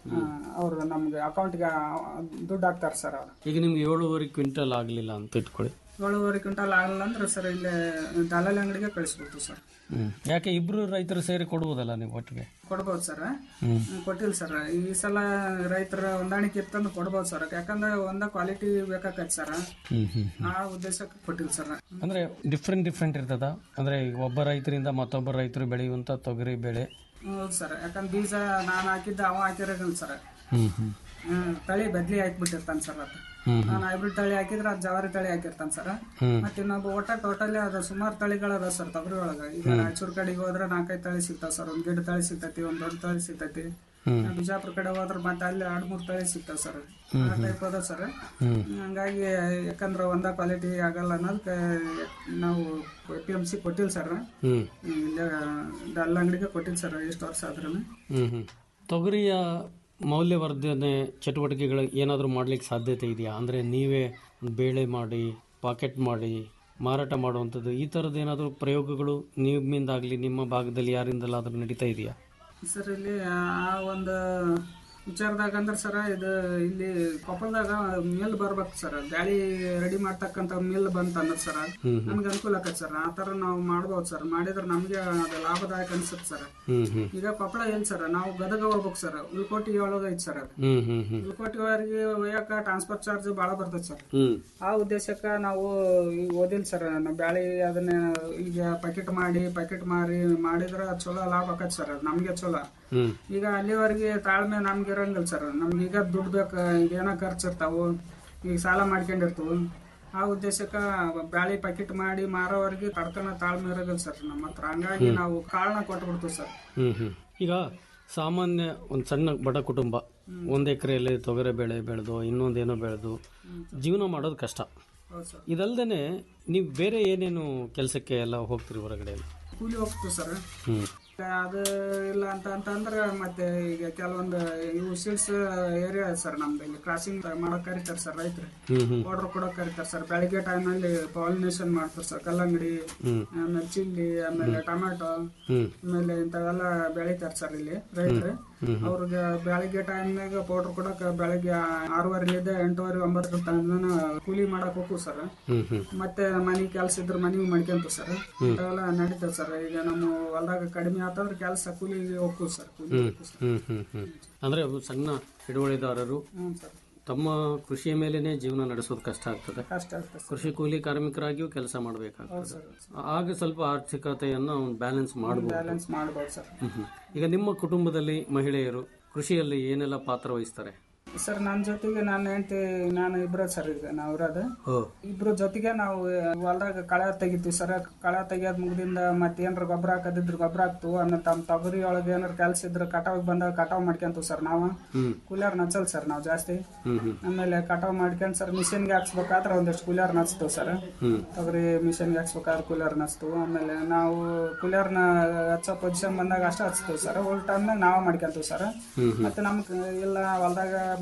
S8: ಅವರು ನಮ್ಗೆ ಅಕೌಂಟ್ಗೆ ದುಡ್ಡು ಹಾಕ್ತಾರೆ ಸರ್ ಅವರು
S7: ಈಗ ನಿಮ್ಗೆ ಏಳುವರೆ ಕ್ವಿಂಟಲ್ ಆಗ್ಲಿಲ್ಲ ಅಂತ ಇಟ್ಕೊಳ್ಳಿ
S8: ಏಳುವರೆ ಕ್ವಿಂಟಲ್ ಆಗಲ್ಲ ಅಂದ್ರೆ ಸರ್ ಇಲ್ಲೇ ದಲಾಲಿ ಅಂಗಡಿಗೆ ಕಳಿಸ್ಬಿಡ್ತು ಸರ್
S7: ಯಾಕೆ ಇಬ್ರು ರೈತರು ಸೇರಿ ಕೊಡ್ಬೋದಲ್ಲ ನೀವು ಒಟ್ಟಿಗೆ
S8: ಕೊಡ್ಬೋದು ಸರ್ ಕೊಟ್ಟಿಲ್ಲ ಸರ್ ಈ ಸಲ ರೈತರ ಹೊಂದಾಣಿಕೆ ಇತ್ತಂದ್ರೆ ಕೊಡ್ಬೋದು ಸರ್ ಯಾಕಂದ್ರೆ ಒಂದ ಕ್ವಾಲಿಟಿ ಬೇಕಾಕೈತೆ ಸರ್
S7: ಹ್ಮ್ ಹ್ಮ್
S8: ಆ ಉದ್ದೇಶಕ್ಕೆ ಕೊಟ್ಟಿಲ್ಲ ಸರ್
S7: ಅಂದ್ರೆ ಡಿಫ್ರೆಂಟ್ ಡಿಫ್ರೆಂಟ್ ಇರ್ತದ ಅಂದ್ರೆ ಈಗ ಒಬ್ಬ ರೈತರಿಂದ ಮತ್ತೊಬ್ಬ ರೈತರು ಬೆಳೆಯುವಂತ ತೊಗರಿ ಬೆಳೆ
S8: ಹೌದು ಸರ್ ಯಾಕಂದ್ರೆ ಬೀಜ ನಾನು ಹಾಕಿದ್ದ ಅವ ಹಾಕಿರೋದಿಲ್ಲ ಸರ್
S7: ಹ್ಮ್ ಹ್ಮ್
S8: ಹ್ಮ್, ತಳಿ ಬದ್ಲಿ ಹಾಕ್ಬಿಟ್ಟಿರ್ತಾನೆ ಸರ್ ಅದು
S7: ಹ್ಮ್
S8: ನಾನು ಹೈಬ್ರಿಡ್ ತಳಿ ಹಾಕಿದ್ರೆ ಅದು ಜವಾರಿ ತಳಿ ಹಾಕಿರ್ತಾನೆ ಸರ್
S7: ಹ್ಮ್.
S8: ಮತ್ತೆ ಇನ್ನೊಬ್ಬ ಒಟ್ಟ ಟೋಟಲಿ ಅದು ಸುಮಾರು ತಳಿಗಳದ ಸರ್ ತೊಗರಿ ಒಳಗ ಈಗ ರಾಯಚೂರ್ ಕಡೆಗೆ ಹೋದ್ರೆ ನಾಲ್ಕೈದು ತಳಿ ಸಿಗ್ತಾವ ಸರ್ ಒಂದ್ ಗಿಡ ತಳಿ ಸಿಗ್ತೈತಿ ಒಂದ್ ದೊಡ್ಡ ತಳಿ ಸಿಗ್ತೈತಿ ಬಿಜಾಪುರ ಕಡೆ ಹೋದ್ರೆ ಮತ್ತೆ ಅಲ್ಲಿ ಎರಡ್ ಮೂರ್ ತಳಿ ಸಿಗ್ತಾವ ಸರ್ ಆ ಟೈಪ್ ಅದ ಸರ್ ಹಂಗಾಗಿ ಯಾಕಂದ್ರೆ ಒಂದ ಕ್ವಾಲಿಟಿ ಆಗಲ್ಲ ಅನ್ನೋದಕ್ಕೆ ನಾವು ಪಿ ಎಮ್ ಸಿ ಕೊಟ್ಟಿಲ್ಲ ಸರ್
S7: ಹ್ಮ್
S8: ಇಲ್ಲೇ ಡಲ್ ಅಂಗಡಿಗೆ ಕೊಟ್ಟಿಲ್ಲ ಸರ್ ಎಷ್ಟು ವರ್ಷ ಆದ್ರೂ
S7: ಹ್ಮ್ ಹ್ಮ್ ತೊಗರಿಯ ಮೌಲ್ಯವರ್ಧನೆ ಚಟುವಟಿಕೆಗಳು ಏನಾದರೂ ಮಾಡ್ಲಿಕ್ಕೆ ಸಾಧ್ಯತೆ ಇದೆಯಾ ಅಂದ್ರೆ ನೀವೇ ಬೇಳೆ ಮಾಡಿ ಪಾಕೆಟ್ ಮಾಡಿ ಮಾರಾಟ ಮಾಡುವಂಥದ್ದು ಈ ಥರದ್ದು ಏನಾದರೂ ಪ್ರಯೋಗಗಳು ನಿಮ್ಮಿಂದಾಗಲಿ ನಿಮ್ಮ ಭಾಗದಲ್ಲಿ ಯಾರಿಂದಲಾದರೂ ನಡೀತಾ ಇದೆಯಾ
S8: ಸರ್ ಇಲ್ಲಿ ಆ ಒಂದು ವಿಚಾರದಾಗ ಅಂದ್ರೆ ಸರ ಇದು ಇಲ್ಲಿ ಕೊಪ್ಪಳದಾಗ ಮಿಲ್ ಬರ್ಬೇಕು ಸರ್ ಗಾಳಿ ರೆಡಿ ಮಾಡ್ತಕ್ಕಂತ ಮಿಲ್ ಬಂತ ಅಂದ್ರೆ ಸರ್ ನಮ್ಗೆ ಅನುಕೂಲ ಆಕತ್ ಸರ್ ಆ ತರ ನಾವು ಮಾಡ್ಬೋದು ಸರ್ ಮಾಡಿದ್ರೆ ನಮ್ಗೆ ಅದು ಲಾಭದಾಯಕ ಅನ್ಸುತ್ತೆ ಸರ್
S7: ಹ್ಮ್ ಹ್ಮ್
S8: ಈಗ ಕೊಪ್ಪಳ ಎಲ್ಲಿ ಸರ್ ನಾವು ಗದಗ ಹೋಗ್ಬೇಕು ಸರ್ ಉಳ್ಕೋಟಿ ಒಳಗೆ ಐತಿ ಸರ್ ಅದು
S7: ಹ್ಮ್ ಹ್ಮ್ ಹ್ಮ್
S8: ಉಳ್ಕೋಟಿವರೆಗೆ ಒಯ್ಯಕ ಟ್ರಾನ್ಸ್ಫರ್ ಚಾರ್ಜ್ ಭಾಳ ಬರ್ತದೆ ಸರ್
S7: ಹ್ಮ್
S8: ಆ ಉದ್ದೇಶಕ್ಕೆ ನಾವು ಈಗ ಓದಿಲ್ಲ ಸರ್ ನಾವು ಬ್ಯಾಳಿ ಅದನ್ನ ಈಗ ಪ್ಯಾಕೆಟ್ ಮಾಡಿ ಪ್ಯಾಕೆಟ್ ಮಾರಿ ಮಾಡಿದ್ರೆ ಚಲೋ ಲಾಭ ಆಕತ್ ಸರ್ ನಮ್ಗೆ ಚಲೋ
S7: ಹ್ಮ್
S8: ಈಗ ಅಲ್ಲಿವರೆಗೆ ತಾಳ್ಮೆ ನಮ್ಗೆ ಇರಂಗಿಲ್ಲ ಸರ್ ನಮ್ಗೆ ಈಗ ದುಡ್ಡು ಬೇಕು ಈಗ ಏನೋ ಖರ್ಚು ಇರ್ತಾವು ಈಗ ಸಾಲ ಮಾಡ್ಕೊಂಡಿರ್ತಾವು ಆ ಉದ್ದೇಶಕ್ಕೆ ಬ್ಯಾಳಿ ಪ್ಯಾಕೆಟ್ ಮಾಡಿ ಮಾರೋವರೆಗೆ ತಡ್ಕನ ತಾಳ್ಮೆ ಇರೋದಿಲ್ಲ ಸರ್ ನಮ್ಮ ಹತ್ರ ಹಂಗಾಗಿ ನಾವು ಕಾಳನ್ನ ಕೊಟ್ಬಿಡ್ತೀವಿ ಸರ್
S7: ಹ್ಮ್ ಹ್ಮ್ ಈಗ ಸಾಮಾನ್ಯ ಒಂದು ಸಣ್ಣ ಬಡ ಕುಟುಂಬ ಒಂದು ಎಕರೆಯಲ್ಲಿ ತೊಗರೆ ಬೆಳೆ ಬೆಳೆದು ಇನ್ನೊಂದೇನೋ ಬೆಳೆದು ಜೀವನ ಮಾಡೋದು ಕಷ್ಟ
S8: ಹೌದು ಸರ್
S7: ಇದಲ್ದೇನೆ ನೀವು ಬೇರೆ ಏನೇನು ಕೆಲಸಕ್ಕೆ ಎಲ್ಲ ಹೋಗ್ತೀರಿ ಹೊರಗಡೆ ಎಲ್ಲ
S8: ಕೂಲಿ ಹೋಗ್ತೀವಿ ಸರ್
S7: ಹ್ಮ್
S8: ಅದು ಇಲ್ಲ ಅಂತ ಅಂತಂದ್ರೆ ಮತ್ತೆ ಈಗ ಕೆಲವೊಂದು ಇವು ಸಿಲ್ಸ್ ಏರಿಯಾ ಸರ್ ನಮ್ದು ಇಲ್ಲಿ ಕ್ರಾಸಿಂಗ್ ಮಾಡಕ್ ಕರಿತಾರೆ ಸರ್ ರೈತರು
S7: ಹ್ಮ್ ಹ್ಮ್
S8: ಆರ್ಡರ್ ಕೊಡಕ್ ಕರಿತಾರೆ ಸರ್ ಬೆಳಿಗ್ಗೆ ಟೈಮಲ್ಲಿ ಪಾಲಿನೇಷನ್ ಮಾಡ್ತಾರೆ ಸರ್ ಕಲ್ಲಂಗಡಿ ಆಮೇಲೆ ಚಿಲ್ಲಿ ಆಮೇಲೆ ಟೊಮ್ಯಾಟೊ
S7: ಹ್ಮ್
S8: ಆಮೇಲೆ ಇಂಥವೆಲ್ಲ ಬೆಳಿತಾರೆ ಸರ್ ಇಲ್ಲಿ ರೈತರು ಅವ್ರಿಗೆ ಬೆಳಿಗ್ಗೆ ಟೈಮ್ನಾಗ ಪೌಡರ್ ಕೊಡಕ್ ಬೆಳಿಗ್ಗೆ ಆರೂವರೆಲಿದ್ದ ಎಂಟೂವರೆ ಒಂಬತ್ತರ ತನಕ ಕೂಲಿ ಮಾಡಕ್ ಹೋಗ್ತೀವಿ ಸರ್
S7: ಹ್ಮ್ ಹ್ಮ್
S8: ಮತ್ತೆ ಮನಿ ಕೆಲಸ ಇದ್ರೆ ಮನಿಗೆ ಮಾಡ್ಕೊಂತೀವಿ ಸರ್ ಇಂಥವೆಲ್ಲ ನಡೀತದೆ ಸರ್ ಈಗ ನಮ್ಮ ಹೊಲ್ದಾಗ ಕಡಿಮೆ ಆತಂದ್ರೆ ಕೆಲಸ ಕೂಲಿಗೆ ಹೋಗ್ತೀವಿ ಸರ್ ಕೂಲಿ ಹೋಗ್ತೀವಿ ಸರ್
S7: ಹ್ಮ್ ಹ್ಮ್ ಹ್ಮ್ ಅಂದ್ರೆ ಅವು ಸಣ್ಣ ಹಿಡುವಳಿದಾರರು
S8: ಹ್ಞೂ ಸರ್
S7: ತಮ್ಮ ಕೃಷಿಯ ಮೇಲೇನೆ ಜೀವನ ನಡೆಸೋದು ಕಷ್ಟ ಆಗ್ತದೆ
S8: ಕಷ್ಟ ಆಗ್ತದೆ ಸರ್
S7: ಕೃಷಿ ಕೂಲಿ ಕಾರ್ಮಿಕರಾಗಿಯೂ ಕೆಲಸ ಮಾಡಬೇಕಾಗ್ತದೆ
S8: ಸರ್
S7: ಆಗ ಸ್ವಲ್ಪ ಆರ್ಥಿಕತೆಯನ್ನು ಬ್ಯಾಲೆನ್ಸ್ ಮಾಡಬಹುದು
S8: ಬ್ಯಾಲೆನ್ಸ್ ಮಾಡ್ಬೋದು ಸರ್
S7: ಈಗ ನಿಮ್ಮ ಕುಟುಂಬದಲ್ಲಿ ಮಹಿಳೆಯರು ಕೃಷಿಯಲ್ಲಿ ಏನೆಲ್ಲ ಪಾತ್ರ ವಹಿಸ್ತಾರೆ
S8: ಸರ್ ನನ್ನ ಜೊತೆಗೆ ನನ್ನ ಹೆಂಡತಿ ನಾನು ಇಬ್ಬರ ಸರ್ ಈಗ ನಾವು ಇರೋದು ಇಬ್ರು ಜೊತೆಗೆ ನಾವು ಹೊಲ್ದಾಗ ಕಳೆ ತೆಗಿತೀವಿ ಸರ್ ಕಳೆ ತೆಗಿಯೋದ್ ಮುಗ್ದಿಂದ ಮತ್ತೆ ಏನಾರ ಗೊಬ್ಬರ ಹಾಕೋದಿದ್ರು ಗೊಬ್ಬರ ಹಾಕ್ತಿವಿ ಆಮೇಲೆ ತಮ್ಮ ತೊಗರಿ ಒಳಗೆ ಏನಾರ ಕೆಲಸ ಇದ್ರೆ ಕಟಾವಿಗೆ ಬಂದಾಗ ಕಟಾವ್ ಮಾಡ್ಕೊಂತೀವಿ ಸರ್ ನಾವು ಕೂಲಿಯರ್ ನಚ್ಚಲ್ ಸರ್ ನಾವು ಜಾಸ್ತಿ ಆಮೇಲೆ ಕಟಾವ್ ಮಾಡ್ಕೊಂಡ್ ಸರ್ ಮಿಷಿನ್ಗೆ ಹಾಕ್ಸ್ಬೇಕಾದ್ರೆ ಒಂದಿಷ್ಟು ಕೂಲಿಯರ್ ನಚ್ತೀವಿ ಸರ್ ತೊಗರಿ ಮಿಷಿನ್ಗೆ ಹಾಕ್ಸ್ಬೇಕಾದ್ರೆ ಕೂಲಿಯರ್ ನಚ್ತೀವಿ ಆಮೇಲೆ ನಾವು ಕೂಲಿಯರ್ನ ಹಚ್ಚೋ ಪೊಸಿಷನ್ ಬಂದಾಗ ಅಷ್ಟೇ ಹಚ್ತೀವಿ ಸರ್ ಉಲ್ ಟೈಮ್ನಾಗ ನಾವು ಮಾಡ್ಕೊಂತೀವಿ ಸರ್ ಮತ್ತೆ ನಮ್ಗೆ ಇಲ್ಲ ಹೊಲ್ದಾಗ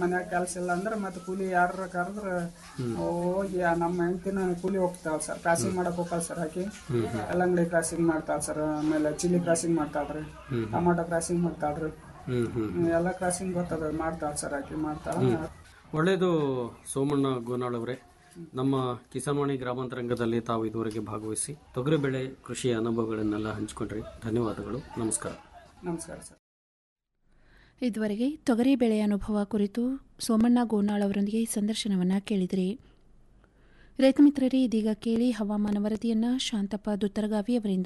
S8: ಮನ್ಯಾಗ ಕೆಲಸ ಇಲ್ಲ ಅಂದ್ರೆ ಮತ್ತೆ ಕೂಲಿ ಯಾರ ಕರೆದ್ರ ಹೋಗಿ ಆ ನಮ್ಮ ಹೆಂಡತಿನ ಕೂಲಿ ಹೋಗ್ತಾಳ ಸರ್ ಕ್ರಾಸಿಂಗ್ ಮಾಡಕ್ ಹೋಗ್ತಾಳ ಸರ್ ಆಕಿ ಕಲ್ಲಂಗಡಿ ಕ್ರಾಸಿಂಗ್ ಮಾಡ್ತಾಳ ಸರ್ ಆಮೇಲೆ ಚಿಲ್ಲಿ ಕ್ರಾಸಿಂಗ್ ಮಾಡ್ತಾಳ್ರಿ ಟಮಾಟೋ ಕ್ರಾಸಿಂಗ್ ಮಾಡ್ತಾಳ್ರಿ
S7: ಹ್ಮ್ ಹ್ಮ್
S8: ಎಲ್ಲ ಕ್ರಾಸಿಂಗ್ ಗೊತ್ತದ ಮಾಡ್ತಾಳ ಸರ್ ಆಕಿ ಮಾಡ್ತಾಳ
S7: ಒಳ್ಳೆಯದು ಸೋಮಣ್ಣ ಗೋನಾಳ್ ಅವರೇ ನಮ್ಮ ಕಿಸಾನ್ವಾಣಿ ಗ್ರಾಮಾಂತರಂಗದಲ್ಲಿ ತಾವು ಇದುವರೆಗೆ ಭಾಗವಹಿಸಿ ತೊಗರಿ ಬೆಳೆ ಕೃಷಿಯ ಅನುಭವಗಳನ್ನೆಲ್ಲ ಹಂಚಿಕೊಂಡ್ರಿ ಧನ್ಯವಾದಗಳು ನಮಸ್ಕಾರ
S8: ನಮಸ್ಕಾರ ಸರ್
S6: ಇದುವರೆಗೆ ತೊಗರಿ ಬೆಳೆ ಅನುಭವ ಕುರಿತು ಸೋಮಣ್ಣ ಗೋನಾಳ್ ಅವರೊಂದಿಗೆ ಸಂದರ್ಶನವನ್ನು ಕೇಳಿದಿರಿ ರೈತ ಮಿತ್ರರೇ ಇದೀಗ ಕೇಳಿ ಹವಾಮಾನ ವರದಿಯನ್ನ ಶಾಂತಪ್ಪ ದುತ್ತರಗಾವಿ ಅವರಿಂದ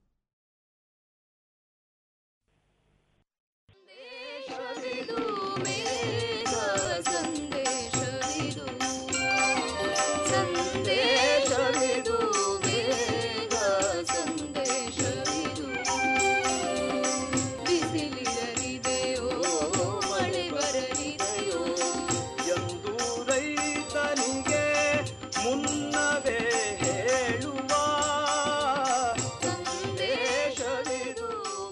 S9: ಎಂದು ರೈತನಿಗೆ ಮುನ್ನವೇ ಹೇಳುವ ಸಂದೇಶವಿದು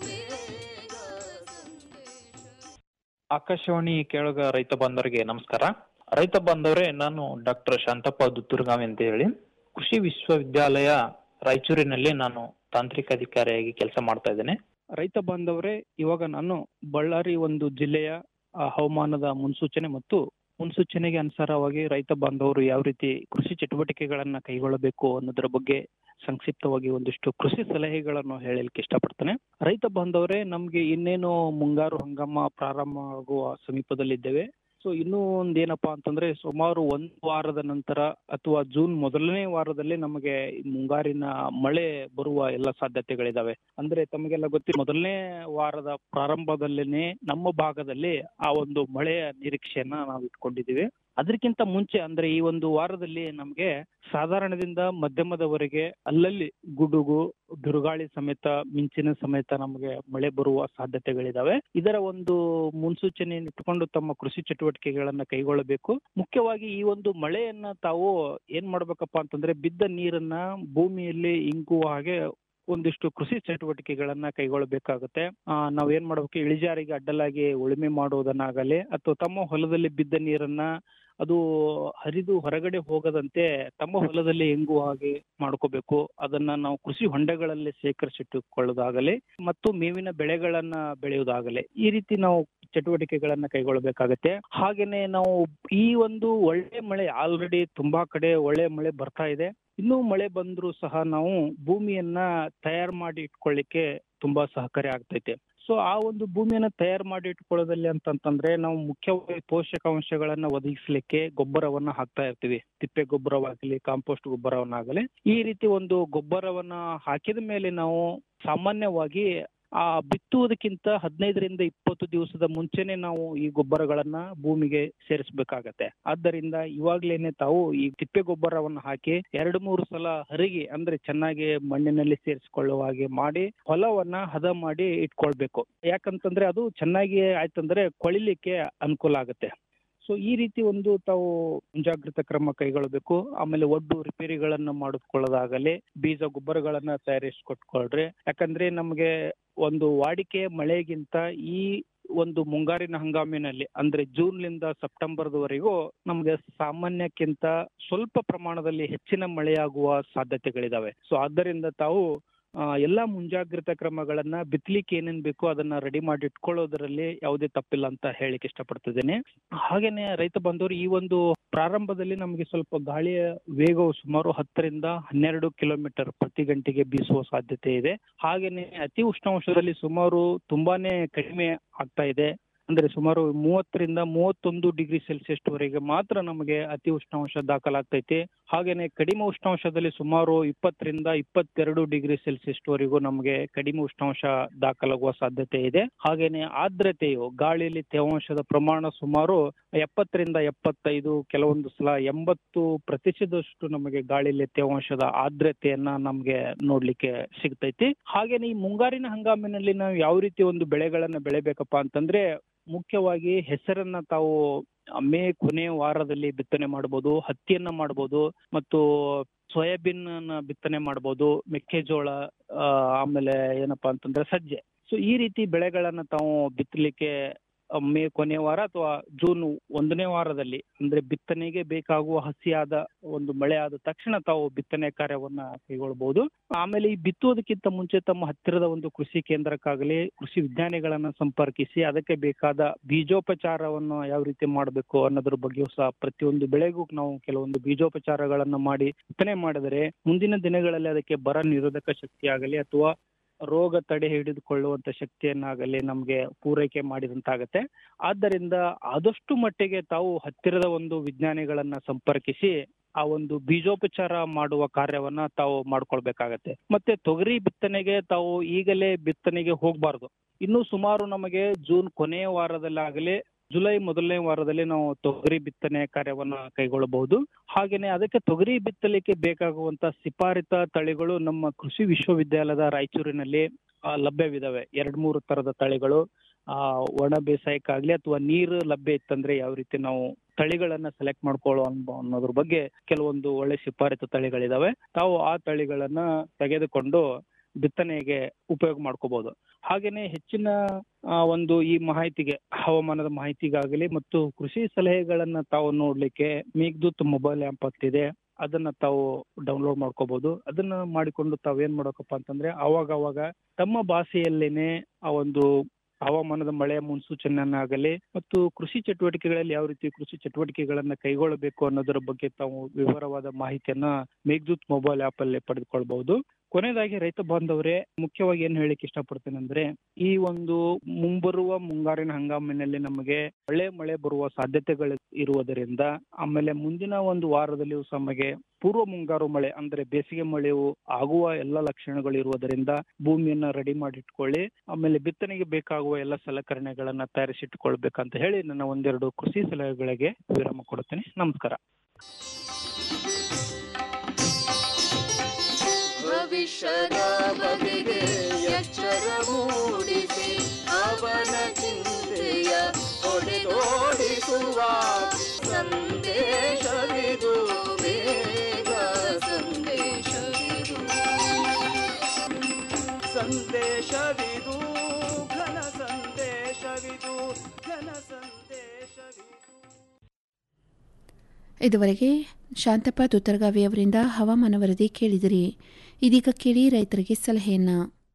S10: ಆಕಾಶವಾಣಿ ಕೇಳುಗ ರೈತ ಬಾಂಧವರಿಗೆ ನಮಸ್ಕಾರ ರೈತ ಬಾಂಧವರೇ ನಾನು ಡಾಕ್ಟರ್ ಶಾಂತಪ್ಪ ದುತ್ತೂರ್ಗಾವಿ ಅಂತ ಹೇಳಿ ಕೃಷಿ ವಿಶ್ವವಿದ್ಯಾಲಯ ರಾಯಚೂರಿನಲ್ಲಿ ನಾನು ತಾಂತ್ರಿಕ ಅಧಿಕಾರಿಯಾಗಿ ಕೆಲಸ ಮಾಡ್ತಾ ಇದ್ದೇನೆ ರೈತ ಬಾಂಧವರೇ ಇವಾಗ ನಾನು ಬಳ್ಳಾರಿ ಒಂದು ಜಿಲ್ಲೆಯ ಆ, ಹವಾಮಾನದ ಮುನ್ಸೂಚನೆ ಮತ್ತು ಮುನ್ಸೂಚನೆಗೆ ಅನುಸಾರವಾಗಿ ರೈತ ಬಾಂಧವರು ಯಾವ ರೀತಿ ಕೃಷಿ ಚಟುವಟಿಕೆಗಳನ್ನ ಕೈಗೊಳ್ಳಬೇಕು ಅನ್ನೋದರ ಬಗ್ಗೆ ಸಂಕ್ಷಿಪ್ತವಾಗಿ ಒಂದಿಷ್ಟು ಕೃಷಿ ಸಲಹೆಗಳನ್ನು ಹೇಳಲಿಕ್ಕೆ ಇಷ್ಟಪಡ್ತೇನೆ ರೈತ ಬಾಂಧವರೇ ನಮ್ಗೆ ಇನ್ನೇನು ಮುಂಗಾರು ಹಂಗಾಮ ಪ್ರಾರಂಭ ಆಗುವ ಸಮೀಪದಲ್ಲಿದ್ದೇವೆ ಸೊ ಇನ್ನೂ ಒಂದ್ ಏನಪ್ಪಾ ಅಂತಂದ್ರೆ ಸುಮಾರು ಒಂದು ವಾರದ ನಂತರ ಅಥವಾ ಜೂನ್ ಮೊದಲನೇ ವಾರದಲ್ಲಿ ನಮಗೆ ಮುಂಗಾರಿನ ಮಳೆ ಬರುವ ಎಲ್ಲ ಸಾಧ್ಯತೆಗಳಿದಾವೆ ಅಂದ್ರೆ ತಮಗೆಲ್ಲ ಗೊತ್ತಿ ಮೊದಲನೇ ವಾರದ ಪ್ರಾರಂಭದಲ್ಲೇನೆ ನಮ್ಮ ಭಾಗದಲ್ಲಿ ಆ ಒಂದು ಮಳೆಯ ನಿರೀಕ್ಷೆಯನ್ನ ನಾವು ಇಟ್ಕೊಂಡಿದ್ದೀವಿ ಅದಕ್ಕಿಂತ ಮುಂಚೆ ಅಂದ್ರೆ ಈ ಒಂದು ವಾರದಲ್ಲಿ ನಮಗೆ ಸಾಧಾರಣದಿಂದ ಮಧ್ಯಮದವರೆಗೆ ಅಲ್ಲಲ್ಲಿ ಗುಡುಗು ಬಿರುಗಾಳಿ ಸಮೇತ ಮಿಂಚಿನ ಸಮೇತ ನಮಗೆ ಮಳೆ ಬರುವ ಸಾಧ್ಯತೆಗಳಿದಾವೆ ಇದರ ಒಂದು ಮುನ್ಸೂಚನೆ ಇಟ್ಕೊಂಡು ತಮ್ಮ ಕೃಷಿ ಚಟುವಟಿಕೆಗಳನ್ನ ಕೈಗೊಳ್ಳಬೇಕು ಮುಖ್ಯವಾಗಿ ಈ ಒಂದು ಮಳೆಯನ್ನ ತಾವು ಏನ್ ಮಾಡ್ಬೇಕಪ್ಪ ಅಂತಂದ್ರೆ ಬಿದ್ದ ನೀರನ್ನ ಭೂಮಿಯಲ್ಲಿ ಇಂಗುವ ಹಾಗೆ ಒಂದಿಷ್ಟು ಕೃಷಿ ಚಟುವಟಿಕೆಗಳನ್ನ ಕೈಗೊಳ್ಳಬೇಕಾಗುತ್ತೆ ಆ ನಾವ್ ಏನ್ ಮಾಡ್ಬೇಕು ಇಳಿಜಾರಿಗೆ ಅಡ್ಡಲಾಗಿ ಉಳುಮೆ ಮಾಡುವುದನ್ನಾಗಲಿ ಅಥವಾ ತಮ್ಮ ಹೊಲದಲ್ಲಿ ಬಿದ್ದ ನೀರನ್ನ ಅದು ಹರಿದು ಹೊರಗಡೆ ಹೋಗದಂತೆ ತಮ್ಮ ಹೊಲದಲ್ಲಿ ಎಂಗುವ ಹಾಗೆ ಮಾಡ್ಕೋಬೇಕು ಅದನ್ನ ನಾವು ಕೃಷಿ ಹೊಂಡಗಳಲ್ಲಿ ಶೇಖರಿಸಿಟ್ಟುಕೊಳ್ಳೋದಾಗಲಿ ಮತ್ತು ಮೇವಿನ ಬೆಳೆಗಳನ್ನ ಬೆಳೆಯುವುದಾಗಲಿ ಈ ರೀತಿ ನಾವು ಚಟುವಟಿಕೆಗಳನ್ನ ಕೈಗೊಳ್ಳಬೇಕಾಗತ್ತೆ ಹಾಗೇನೆ ನಾವು ಈ ಒಂದು ಒಳ್ಳೆ ಮಳೆ ಆಲ್ರೆಡಿ ತುಂಬಾ ಕಡೆ ಒಳ್ಳೆ ಮಳೆ ಬರ್ತಾ ಇದೆ ಇನ್ನೂ ಮಳೆ ಬಂದ್ರೂ ಸಹ ನಾವು ಭೂಮಿಯನ್ನ ತಯಾರು ಮಾಡಿ ಇಟ್ಕೊಳ್ಳಿಕ್ಕೆ ತುಂಬಾ ಸಹಕಾರಿ ಆಗ್ತೈತೆ ಸೊ ಆ ಒಂದು ಭೂಮಿಯನ್ನ ತಯಾರು ಮಾಡಿ ಇಟ್ಕೊಳ್ಳೋದಲ್ಲಿ ಅಂತಂತಂದ್ರೆ ನಾವು ಮುಖ್ಯವಾಗಿ ಪೋಷಕಾಂಶಗಳನ್ನ ಒದಗಿಸ್ಲಿಕ್ಕೆ ಗೊಬ್ಬರವನ್ನ ಹಾಕ್ತಾ ಇರ್ತೀವಿ ತಿಪ್ಪೆ ಗೊಬ್ಬರವಾಗಲಿ ಕಾಂಪೋಸ್ಟ್ ಗೊಬ್ಬರವನ್ನಾಗಲಿ ಈ ರೀತಿ ಒಂದು ಗೊಬ್ಬರವನ್ನ ಹಾಕಿದ ಮೇಲೆ ನಾವು ಸಾಮಾನ್ಯವಾಗಿ ಆ ಬಿತ್ತುವುದಕ್ಕಿಂತ ಹದಿನೈದರಿಂದ ಇಪ್ಪತ್ತು ದಿವಸದ ಮುಂಚೆನೆ ನಾವು ಈ ಗೊಬ್ಬರಗಳನ್ನ ಭೂಮಿಗೆ ಸೇರಿಸಬೇಕಾಗತ್ತೆ ಆದ್ದರಿಂದ ಇವಾಗ್ಲೇನೆ ತಾವು ಈ ತಿಪ್ಪೆ ಗೊಬ್ಬರವನ್ನ ಹಾಕಿ ಎರಡು ಮೂರು ಸಲ ಹರಿಗಿ ಅಂದ್ರೆ ಚೆನ್ನಾಗಿ ಮಣ್ಣಿನಲ್ಲಿ ಸೇರಿಸಿಕೊಳ್ಳುವ ಹಾಗೆ ಮಾಡಿ ಹೊಲವನ್ನ ಹದ ಮಾಡಿ ಇಟ್ಕೊಳ್ಬೇಕು ಯಾಕಂತಂದ್ರೆ ಅದು ಚೆನ್ನಾಗಿ ಆಯ್ತಂದ್ರೆ ಕೊಳಿಲಿಕ್ಕೆ ಅನುಕೂಲ ಆಗುತ್ತೆ ಸೊ ಈ ರೀತಿ ಒಂದು ತಾವು ಮುಂಜಾಗ್ರತಾ ಕ್ರಮ ಕೈಗೊಳ್ಳಬೇಕು ಆಮೇಲೆ ಒಡ್ಡು ರಿಪೇರಿಗಳನ್ನ ಮಾಡಿಕೊಳ್ಳೋದಾಗಲಿ ಬೀಜ ಗೊಬ್ಬರಗಳನ್ನ ತಯಾರಿಸಿಕೊಟ್ಕೊಳ್ರಿ ಯಾಕಂದ್ರೆ ನಮಗೆ ಒಂದು ವಾಡಿಕೆ ಮಳೆಗಿಂತ ಈ ಒಂದು ಮುಂಗಾರಿನ ಹಂಗಾಮಿನಲ್ಲಿ ಅಂದ್ರೆ ಜೂನ್ನಿಂದ ಸೆಪ್ಟೆಂಬರ್ವರೆಗೂ ನಮಗೆ ಸಾಮಾನ್ಯಕ್ಕಿಂತ ಸ್ವಲ್ಪ ಪ್ರಮಾಣದಲ್ಲಿ ಹೆಚ್ಚಿನ ಮಳೆಯಾಗುವ ಸಾಧ್ಯತೆಗಳಿದಾವೆ ಸೊ ಆದ್ದರಿಂದ ತಾವು ಆ, ಎಲ್ಲಾ ಮುಂಜಾಗ್ರತಾ ಕ್ರಮಗಳನ್ನ ಬಿತ್ತಲಿಕ್ಕೆ ಏನೇನ್ ಬೇಕೋ ಅದನ್ನ ರೆಡಿ ಮಾಡಿ ಇಟ್ಕೊಳ್ಳೋದ್ರಲ್ಲಿ ಯಾವುದೇ ತಪ್ಪಿಲ್ಲ ಅಂತ ಹೇಳಿಕ್ ಇಷ್ಟಪಡ್ತಿದ್ದೇನೆ ಹಾಗೇನೆ ರೈತ ಬಂದವರು ಈ ಒಂದು ಪ್ರಾರಂಭದಲ್ಲಿ ನಮಗೆ ಸ್ವಲ್ಪ ಗಾಳಿಯ ವೇಗವು ಸುಮಾರು ಹತ್ತರಿಂದ ಹನ್ನೆರಡು ಕಿಲೋಮೀಟರ್ ಪ್ರತಿ ಗಂಟೆಗೆ ಬೀಸುವ ಸಾಧ್ಯತೆ ಇದೆ ಹಾಗೇನೆ ಅತಿ ಉಷ್ಣಾಂಶದಲ್ಲಿ ಸುಮಾರು ತುಂಬಾನೇ ಕಡಿಮೆ ಆಗ್ತಾ ಇದೆ ಅಂದ್ರೆ ಸುಮಾರು ಮೂವತ್ತರಿಂದ ಮೂವತ್ತೊಂದು ಡಿಗ್ರಿ ಸೆಲ್ಸಿಯಸ್ ವರೆಗೆ ಮಾತ್ರ ನಮಗೆ ಅತಿ ಉಷ್ಣಾಂಶ ದಾಖಲಾಗ್ತೈತಿ ಹಾಗೇನೆ ಕಡಿಮೆ ಉಷ್ಣಾಂಶದಲ್ಲಿ ಸುಮಾರು ಇಪ್ಪತ್ತರಿಂದ ಇಪ್ಪತ್ತೆರಡು ಡಿಗ್ರಿ ಸೆಲ್ಸಿಯಸ್ ವರೆಗೂ ನಮಗೆ ಕಡಿಮೆ ಉಷ್ಣಾಂಶ ದಾಖಲಾಗುವ ಸಾಧ್ಯತೆ ಇದೆ ಹಾಗೇನೆ ಆರ್ದ್ರತೆಯು ಗಾಳಿಯಲ್ಲಿ ತೇವಾಂಶದ ಪ್ರಮಾಣ ಸುಮಾರು ಎಪ್ಪತ್ತರಿಂದ ಎಪ್ಪತ್ತೈದು ಕೆಲವೊಂದು ಸಲ ಎಂಬತ್ತು ಪ್ರತಿಶತದಷ್ಟು ನಮಗೆ ಗಾಳಿಯಲ್ಲಿ ತೇವಾಂಶದ ಆರ್ದ್ರತೆಯನ್ನ ನಮಗೆ ನೋಡ್ಲಿಕ್ಕೆ ಸಿಗ್ತೈತಿ ಹಾಗೇನೆ ಈ ಮುಂಗಾರಿನ ಹಂಗಾಮಿನಲ್ಲಿ ನಾವು ಯಾವ ರೀತಿ ಒಂದು ಬೆಳೆಗಳನ್ನ ಬೆಳೆಬೇಕಪ್ಪ ಅಂತಂದ್ರೆ ಮುಖ್ಯವಾಗಿ ಹೆಸರನ್ನ ತಾವು ಮೇ ಕೊನೆಯ ವಾರದಲ್ಲಿ ಬಿತ್ತನೆ ಮಾಡಬಹುದು ಹತ್ತಿಯನ್ನ ಮಾಡಬಹುದು ಮತ್ತು ಸೋಯಾಬೀನ್ ಅನ್ನ ಬಿತ್ತನೆ ಮಾಡಬಹುದು ಮೆಕ್ಕೆಜೋಳ ಆ, ಆಮೇಲೆ ಏನಪ್ಪಾ ಅಂತಂದ್ರೆ ಸಜ್ಜೆ ಸೊ ಈ ರೀತಿ ಬೆಳೆಗಳನ್ನ ತಾವು ಬಿತ್ತಲಿಕ್ಕೆ
S11: ಮೇ ಕೊನೆಯ ವಾರ ಅಥವಾ ಜೂನ್ ಒಂದನೇ ವಾರದಲ್ಲಿ ಅಂದ್ರೆ ಬಿತ್ತನೆಗೆ ಬೇಕಾಗುವ ಹಸಿಯಾದ ಒಂದು ಮಳೆ ಆದ ತಕ್ಷಣ ತಾವು ಬಿತ್ತನೆ ಕಾರ್ಯವನ್ನ ಕೈಗೊಳ್ಳಬಹುದು ಆಮೇಲೆ ಈ ಬಿತ್ತುವುದಕ್ಕಿಂತ ಮುಂಚೆ ತಮ್ಮ ಹತ್ತಿರದ ಒಂದು ಕೃಷಿ ಕೇಂದ್ರಕ್ಕಾಗಲಿ ಕೃಷಿ ವಿಜ್ಞಾನಿಗಳನ್ನ ಸಂಪರ್ಕಿಸಿ ಅದಕ್ಕೆ ಬೇಕಾದ ಬೀಜೋಪಚಾರವನ್ನು ಯಾವ ರೀತಿ ಮಾಡಬೇಕು ಅನ್ನೋದ್ರ ಬಗ್ಗೆಯೂ ಸಹ ಪ್ರತಿಯೊಂದು ಬೆಳೆಗೂ ನಾವು ಕೆಲವೊಂದು ಬೀಜೋಪಚಾರಗಳನ್ನ ಮಾಡಿ ಬಿತ್ತನೆ ಮಾಡಿದರೆ ಮುಂದಿನ ದಿನಗಳಲ್ಲಿ ಅದಕ್ಕೆ ಬರ ನಿರೋಧಕ ಶಕ್ತಿ ಆಗಲಿ ಅಥವಾ ರೋಗ ತಡೆ ಹಿಡಿದುಕೊಳ್ಳುವಂತ ಶಕ್ತಿಯನ್ನಾಗಲಿ ನಮ್ಗೆ ಪೂರೈಕೆ ಮಾಡಿದಂತಾಗತ್ತೆ ಆದ್ದರಿಂದ ಆದಷ್ಟು ಮಟ್ಟಿಗೆ ತಾವು ಹತ್ತಿರದ ಒಂದು ವಿಜ್ಞಾನಿಗಳನ್ನ ಸಂಪರ್ಕಿಸಿ ಆ ಒಂದು ಬೀಜೋಪಚಾರ ಮಾಡುವ ಕಾರ್ಯವನ್ನ ತಾವು ಮಾಡ್ಕೊಳ್ಬೇಕಾಗತ್ತೆ ಮತ್ತೆ ತೊಗರಿ ಬಿತ್ತನೆಗೆ ತಾವು ಈಗಲೇ ಬಿತ್ತನೆಗೆ ಹೋಗಬಾರ್ದು ಇನ್ನು ಸುಮಾರು ನಮಗೆ ಜೂನ್ ಕೊನೆಯ ವಾರದಲ್ಲಾಗಲಿ ಜುಲೈ ಮೊದಲನೇ ವಾರದಲ್ಲಿ ನಾವು ತೊಗರಿ ಬಿತ್ತನೆ ಕಾರ್ಯವನ್ನ ಕೈಗೊಳ್ಳಬಹುದು ಹಾಗೇನೆ ಅದಕ್ಕೆ ತೊಗರಿ ಬಿತ್ತಲಿಕ್ಕೆ ಬೇಕಾಗುವಂತ ಸಿಫಾರಿತ ತಳಿಗಳು ನಮ್ಮ ಕೃಷಿ ವಿಶ್ವವಿದ್ಯಾಲಯದ ರಾಯಚೂರಿನಲ್ಲಿ ಆ, ಲಭ್ಯವಿದಾವೆ ಎರಡ್ ಮೂರು ತರದ ತಳಿಗಳು ಆ ಒಣ ಬೇಸಾಯಕ್ಕಾಗ್ಲಿ ಅಥವಾ ನೀರು ಲಭ್ಯ ಇತ್ತಂದ್ರೆ ಯಾವ ರೀತಿ ನಾವು ತಳಿಗಳನ್ನ ಸೆಲೆಕ್ಟ್ ಮಾಡ್ಕೊಳ್ಳೋ ಅನ್ನೋ- ಅನ್ನೋದ್ರ ಬಗ್ಗೆ ಕೆಲವೊಂದು ಒಳ್ಳೆ ಶಿಫಾರಸು ತಳಿಗಳಿದಾವೆ ತಾವು ಆ ತಳಿಗಳನ್ನ ತೆಗೆದುಕೊಂಡು ಬಿತ್ತನೆಗೆ ಉಪಯೋಗ ಮಾಡ್ಕೋಬಹುದು ಹಾಗೇನೆ ಹೆಚ್ಚಿನ ಆ, ಒಂದು ಈ ಮಾಹಿತಿಗೆ ಹವಾಮಾನದ ಮಾಹಿತಿಗಾಗಲಿ ಮತ್ತು ಕೃಷಿ ಸಲಹೆಗಳನ್ನ ತಾವು ನೋಡ್ಲಿಕ್ಕೆ ಮೇಘದೂತ್ ಮೊಬೈಲ್ ಆ್ಯಪ್ ಅಂತಿದೆ ಅದನ್ನ ತಾವು ಡೌನ್ಲೋಡ್ ಮಾಡ್ಕೋಬಹುದು ಅದನ್ನ ಮಾಡಿಕೊಂಡು ತಾವು ಏನ್ ಮಾಡ್ಬೇಕಪ್ಪ ಅಂತಂದ್ರೆ ಅವಾಗ ಅವಾಗ ತಮ್ಮ ಭಾಷೆಯಲ್ಲೇನೆ ಆ ಒಂದು ಹವಾಮಾನದ ಮಳೆಯ ಮುನ್ಸೂಚನೆಯನ್ನಾಗಲಿ ಮತ್ತು ಕೃಷಿ ಚಟುವಟಿಕೆಗಳಲ್ಲಿ ಯಾವ ರೀತಿ ಕೃಷಿ ಚಟುವಟಿಕೆಗಳನ್ನ ಕೈಗೊಳ್ಳಬೇಕು ಅನ್ನೋದರ ಬಗ್ಗೆ ತಾವು ವಿವರವಾದ ಮಾಹಿತಿಯನ್ನ ಮೇಘದೂತ್ ಮೊಬೈಲ್ ಆಪ್ ಅಲ್ಲಿ ಪಡೆದುಕೊಳ್ಬಹುದು ಕೊನೆಯದಾಗಿ ರೈತ ಬಾಂಧವರೇ ಮುಖ್ಯವಾಗಿ ಏನ್ ಹೇಳಿಕ್ಕೆ ಇಷ್ಟಪಡ್ತೇನೆ ಅಂದ್ರೆ ಈ ಒಂದು ಮುಂಬರುವ ಮುಂಗಾರಿನ ಹಂಗಾಮಿನಲ್ಲಿ ನಮಗೆ ಒಳ್ಳೆ ಮಳೆ ಬರುವ ಸಾಧ್ಯತೆಗಳು ಇರುವುದರಿಂದ ಆಮೇಲೆ ಮುಂದಿನ ಒಂದು ವಾರದಲ್ಲಿಯೂ ಸಹ ನಮಗೆ ಪೂರ್ವ ಮುಂಗಾರು ಮಳೆ ಅಂದ್ರೆ ಬೇಸಿಗೆ ಮಳೆಯು ಆಗುವ ಎಲ್ಲ ಲಕ್ಷಣಗಳು ಇರುವುದರಿಂದ ಭೂಮಿಯನ್ನ ರೆಡಿ ಮಾಡಿಟ್ಕೊಳ್ಳಿ ಆಮೇಲೆ ಬಿತ್ತನೆಗೆ ಬೇಕಾಗುವ ಎಲ್ಲ ಸಲಕರಣೆಗಳನ್ನ ತಯಾರಿಸಿಟ್ಟುಕೊಳ್ಬೇಕಂತ ಹೇಳಿ ನನ್ನ ಒಂದೆರಡು ಕೃಷಿ ಸಲಹೆಗಳಿಗೆ ವಿರಾಮ ಕೊಡುತ್ತೇನೆ ನಮಸ್ಕಾರ
S9: ಭವಿಷ್ಯದ ಬಗೆಗೆ ಎಚ್ಚರ ಮೂಡಿಸಿ ಅವನ ಚಿಂತೆಯ ಹೊಡೆದೋಡಿಸುವ ಸಂದೇಶವಿದು ಬೇಗ ಸಂದೇಶವಿದು ಸಂದೇಶವಿದು ಘನ ಸಂದೇಶವಿದು ಘನ ಸಂದೇಶವಿದು
S6: ಇದುವರೆಗೆ ಶಾಂತಪ್ಪ ದುತ್ತರಗಾವಿ ಅವರಿಂದ ಹವಾಮಾನ ವರದಿ ಕೇಳಿದಿರಿ ಇದೀಗ ಕೇಳಿ ರೈತರಿಗೆ ಸಲಹೆಯನ್ನ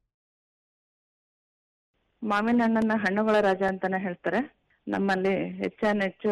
S12: ಮಾವಿನ ಹಣ್ಣನ್ನ ಹಣ್ಣುಗಳ ರಾಜ ಅಂತಾನೆ ಹೇಳ್ತಾರೆ ನಮ್ಮಲ್ಲಿ ಹೆಚ್ಚಾನೆಚ್ಚು